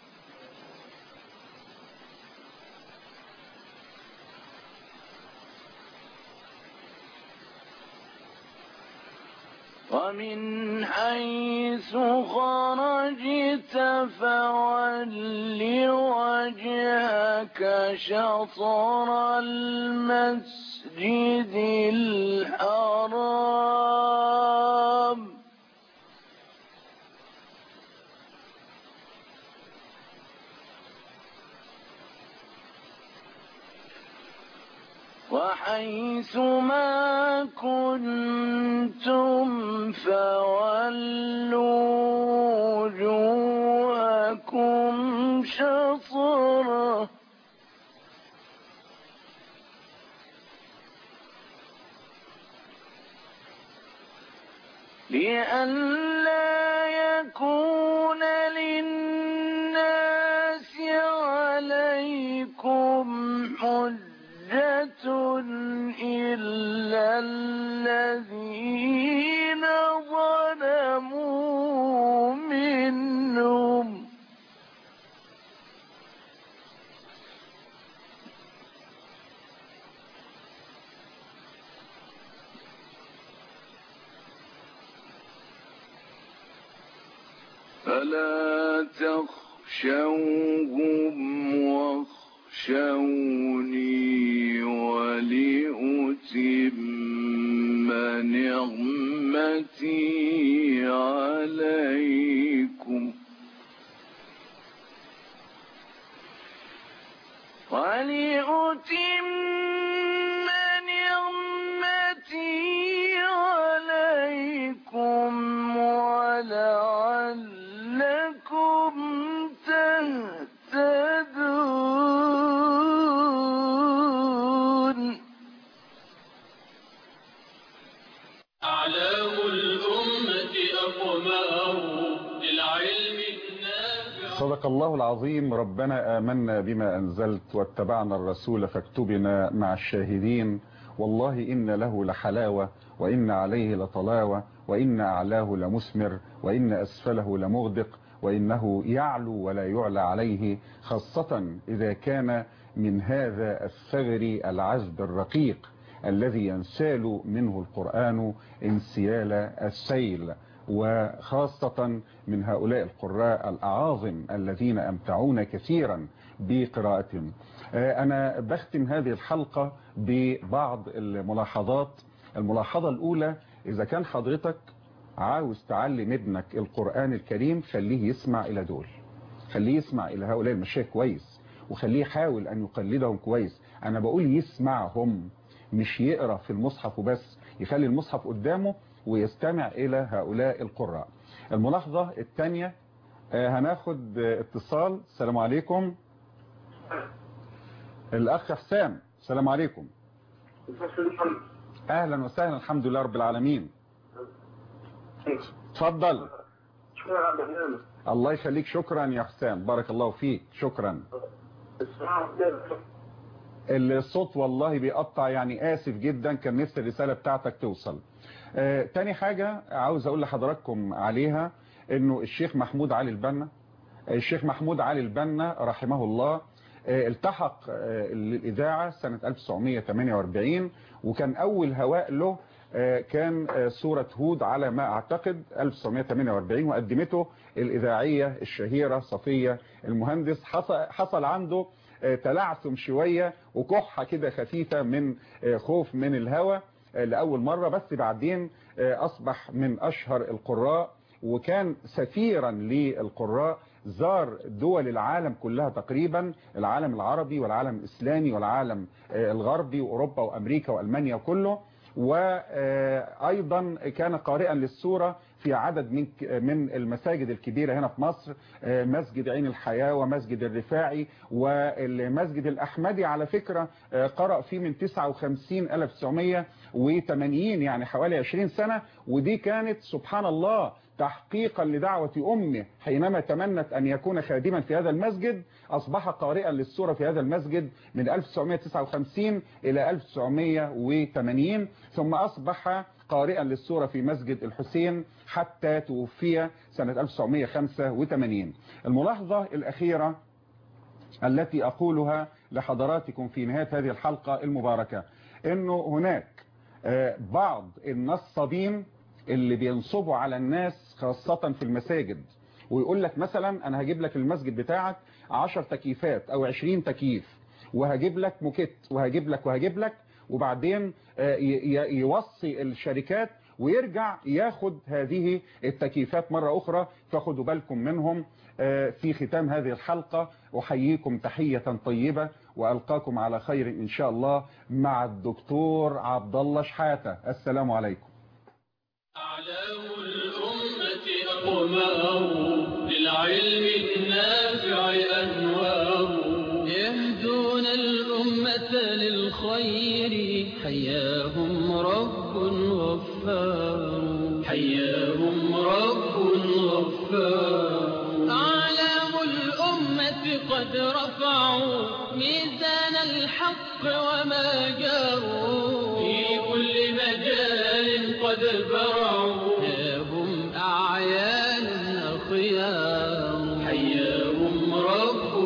ومن حيث خرجت فول وجهك شطر المسجد الحرام وحيث ما كنتم فولوا وجوهكم شطره لئلا يكون للناس عليكم حجة إلا الذين ظلموا منهم فلا تخشوهم واخشوني ولأتم نعمتي عليكم ولأتم نعمتي عليكم ولعلكم تهتدون أعلام الأمة أقمار للعلم النافع صدق الله العظيم ربنا آمنا بما أنزلت واتبعنا الرسول فاكتبنا مع الشاهدين والله إن له لحلاوة وإن عليه لطلاوة وإن أعلاه لمثمر وإن أسفله لمغدق وإنه يعلو ولا يعلى عليه خاصة إذا كان من هذا الثغر العذب الرقيق الذي ينسال منه القرآن انسيال السيل وخاصة من هؤلاء القراء الأعاظم الذين أمتعون كثيرا بقراءتهم أنا بختم هذه الحلقة ببعض الملاحظات الملاحظة الأولى إذا كان حضرتك عاوز تعلم ابنك القرآن الكريم خليه يسمع إلى دول خليه يسمع إلى هؤلاء المشايخ كويس وخليه يحاول أن يقلدهم كويس أنا بقول يسمعهم مش يقرأ في المصحف وبس يخلي المصحف قدامه ويستمع إلى هؤلاء القراء الملاحظة الثانية هناخد اتصال السلام عليكم الأخ حسام السلام عليكم اهلا وسهلا الحمد لله رب العالمين اتفضل شكرا على البرنامج الله يخليك شكرا يا حسام بارك الله فيك شكرا الصوت والله بيقطع يعني آسف جدا كان نفس الرسالة بتاعتك توصل آه تاني حاجة عاوز أقول لحضراتكم عليها إنه الشيخ محمود علي البنا الشيخ محمود علي البنا رحمه الله آه التحق آه للإذاعة سنة 1948 وكان أول هواء له آه كان آه سورة هود على ما أعتقد 1948 وقدمته الإذاعية الشهيرة صفية المهندس حصل, حصل عنده تلعثم شوية وكحة كده خفيفة من خوف من الهواء لأول مرة بس بعدين أصبح من أشهر القراء وكان سفيرا للقراء زار دول العالم كلها تقريبا العالم العربي والعالم الإسلامي والعالم الغربي وأوروبا وأمريكا وألمانيا كله وأيضا كان قارئا للسورة في عدد من من المساجد الكبيرة هنا في مصر مسجد عين الحياة ومسجد الرفاعي والمسجد الأحمدي على فكرة قرأ فيه من 59 1980 يعني حوالي 20 سنة ودي كانت سبحان الله تحقيقا لدعوة أمه حينما تمنت أن يكون خادما في هذا المسجد أصبح قارئا للسورة في هذا المسجد من 1959 إلى 1980 ثم أصبح قارئا للسورة في مسجد الحسين حتى توفي سنة 1985 الملاحظة الأخيرة التي أقولها لحضراتكم في نهاية هذه الحلقة المباركة أنه هناك بعض النصابين اللي بينصبوا على الناس خاصة في المساجد ويقول لك مثلا أنا هجيب لك المسجد بتاعك 10 تكييفات أو 20 تكييف وهجيب لك موكيت وهجيب لك وهجيب لك وبعدين يوصي الشركات ويرجع ياخد هذه التكييفات مرة أخرى فخدوا بالكم منهم في ختام هذه الحلقة أحييكم تحية طيبة وألقاكم على خير إن شاء الله مع الدكتور عبد الله شحاتة السلام عليكم أعلام الأمة أقمار للعلم النافع أنوار يهدون الأمة للخير حياهم رب غفار حياهم رب غفار أعلام الأمة قد رفعوا ميزان الحق وما جاروا في كل مجال قد برعوا هم أعيان أخيار حياهم رب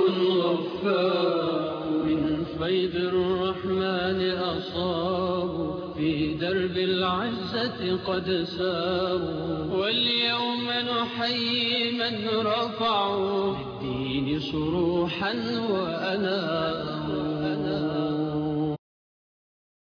غفار من فيض الرحمن أصابوا في درب العزة قد ساروا واليوم نحيي من رفعوا للدين صروحا وأناروا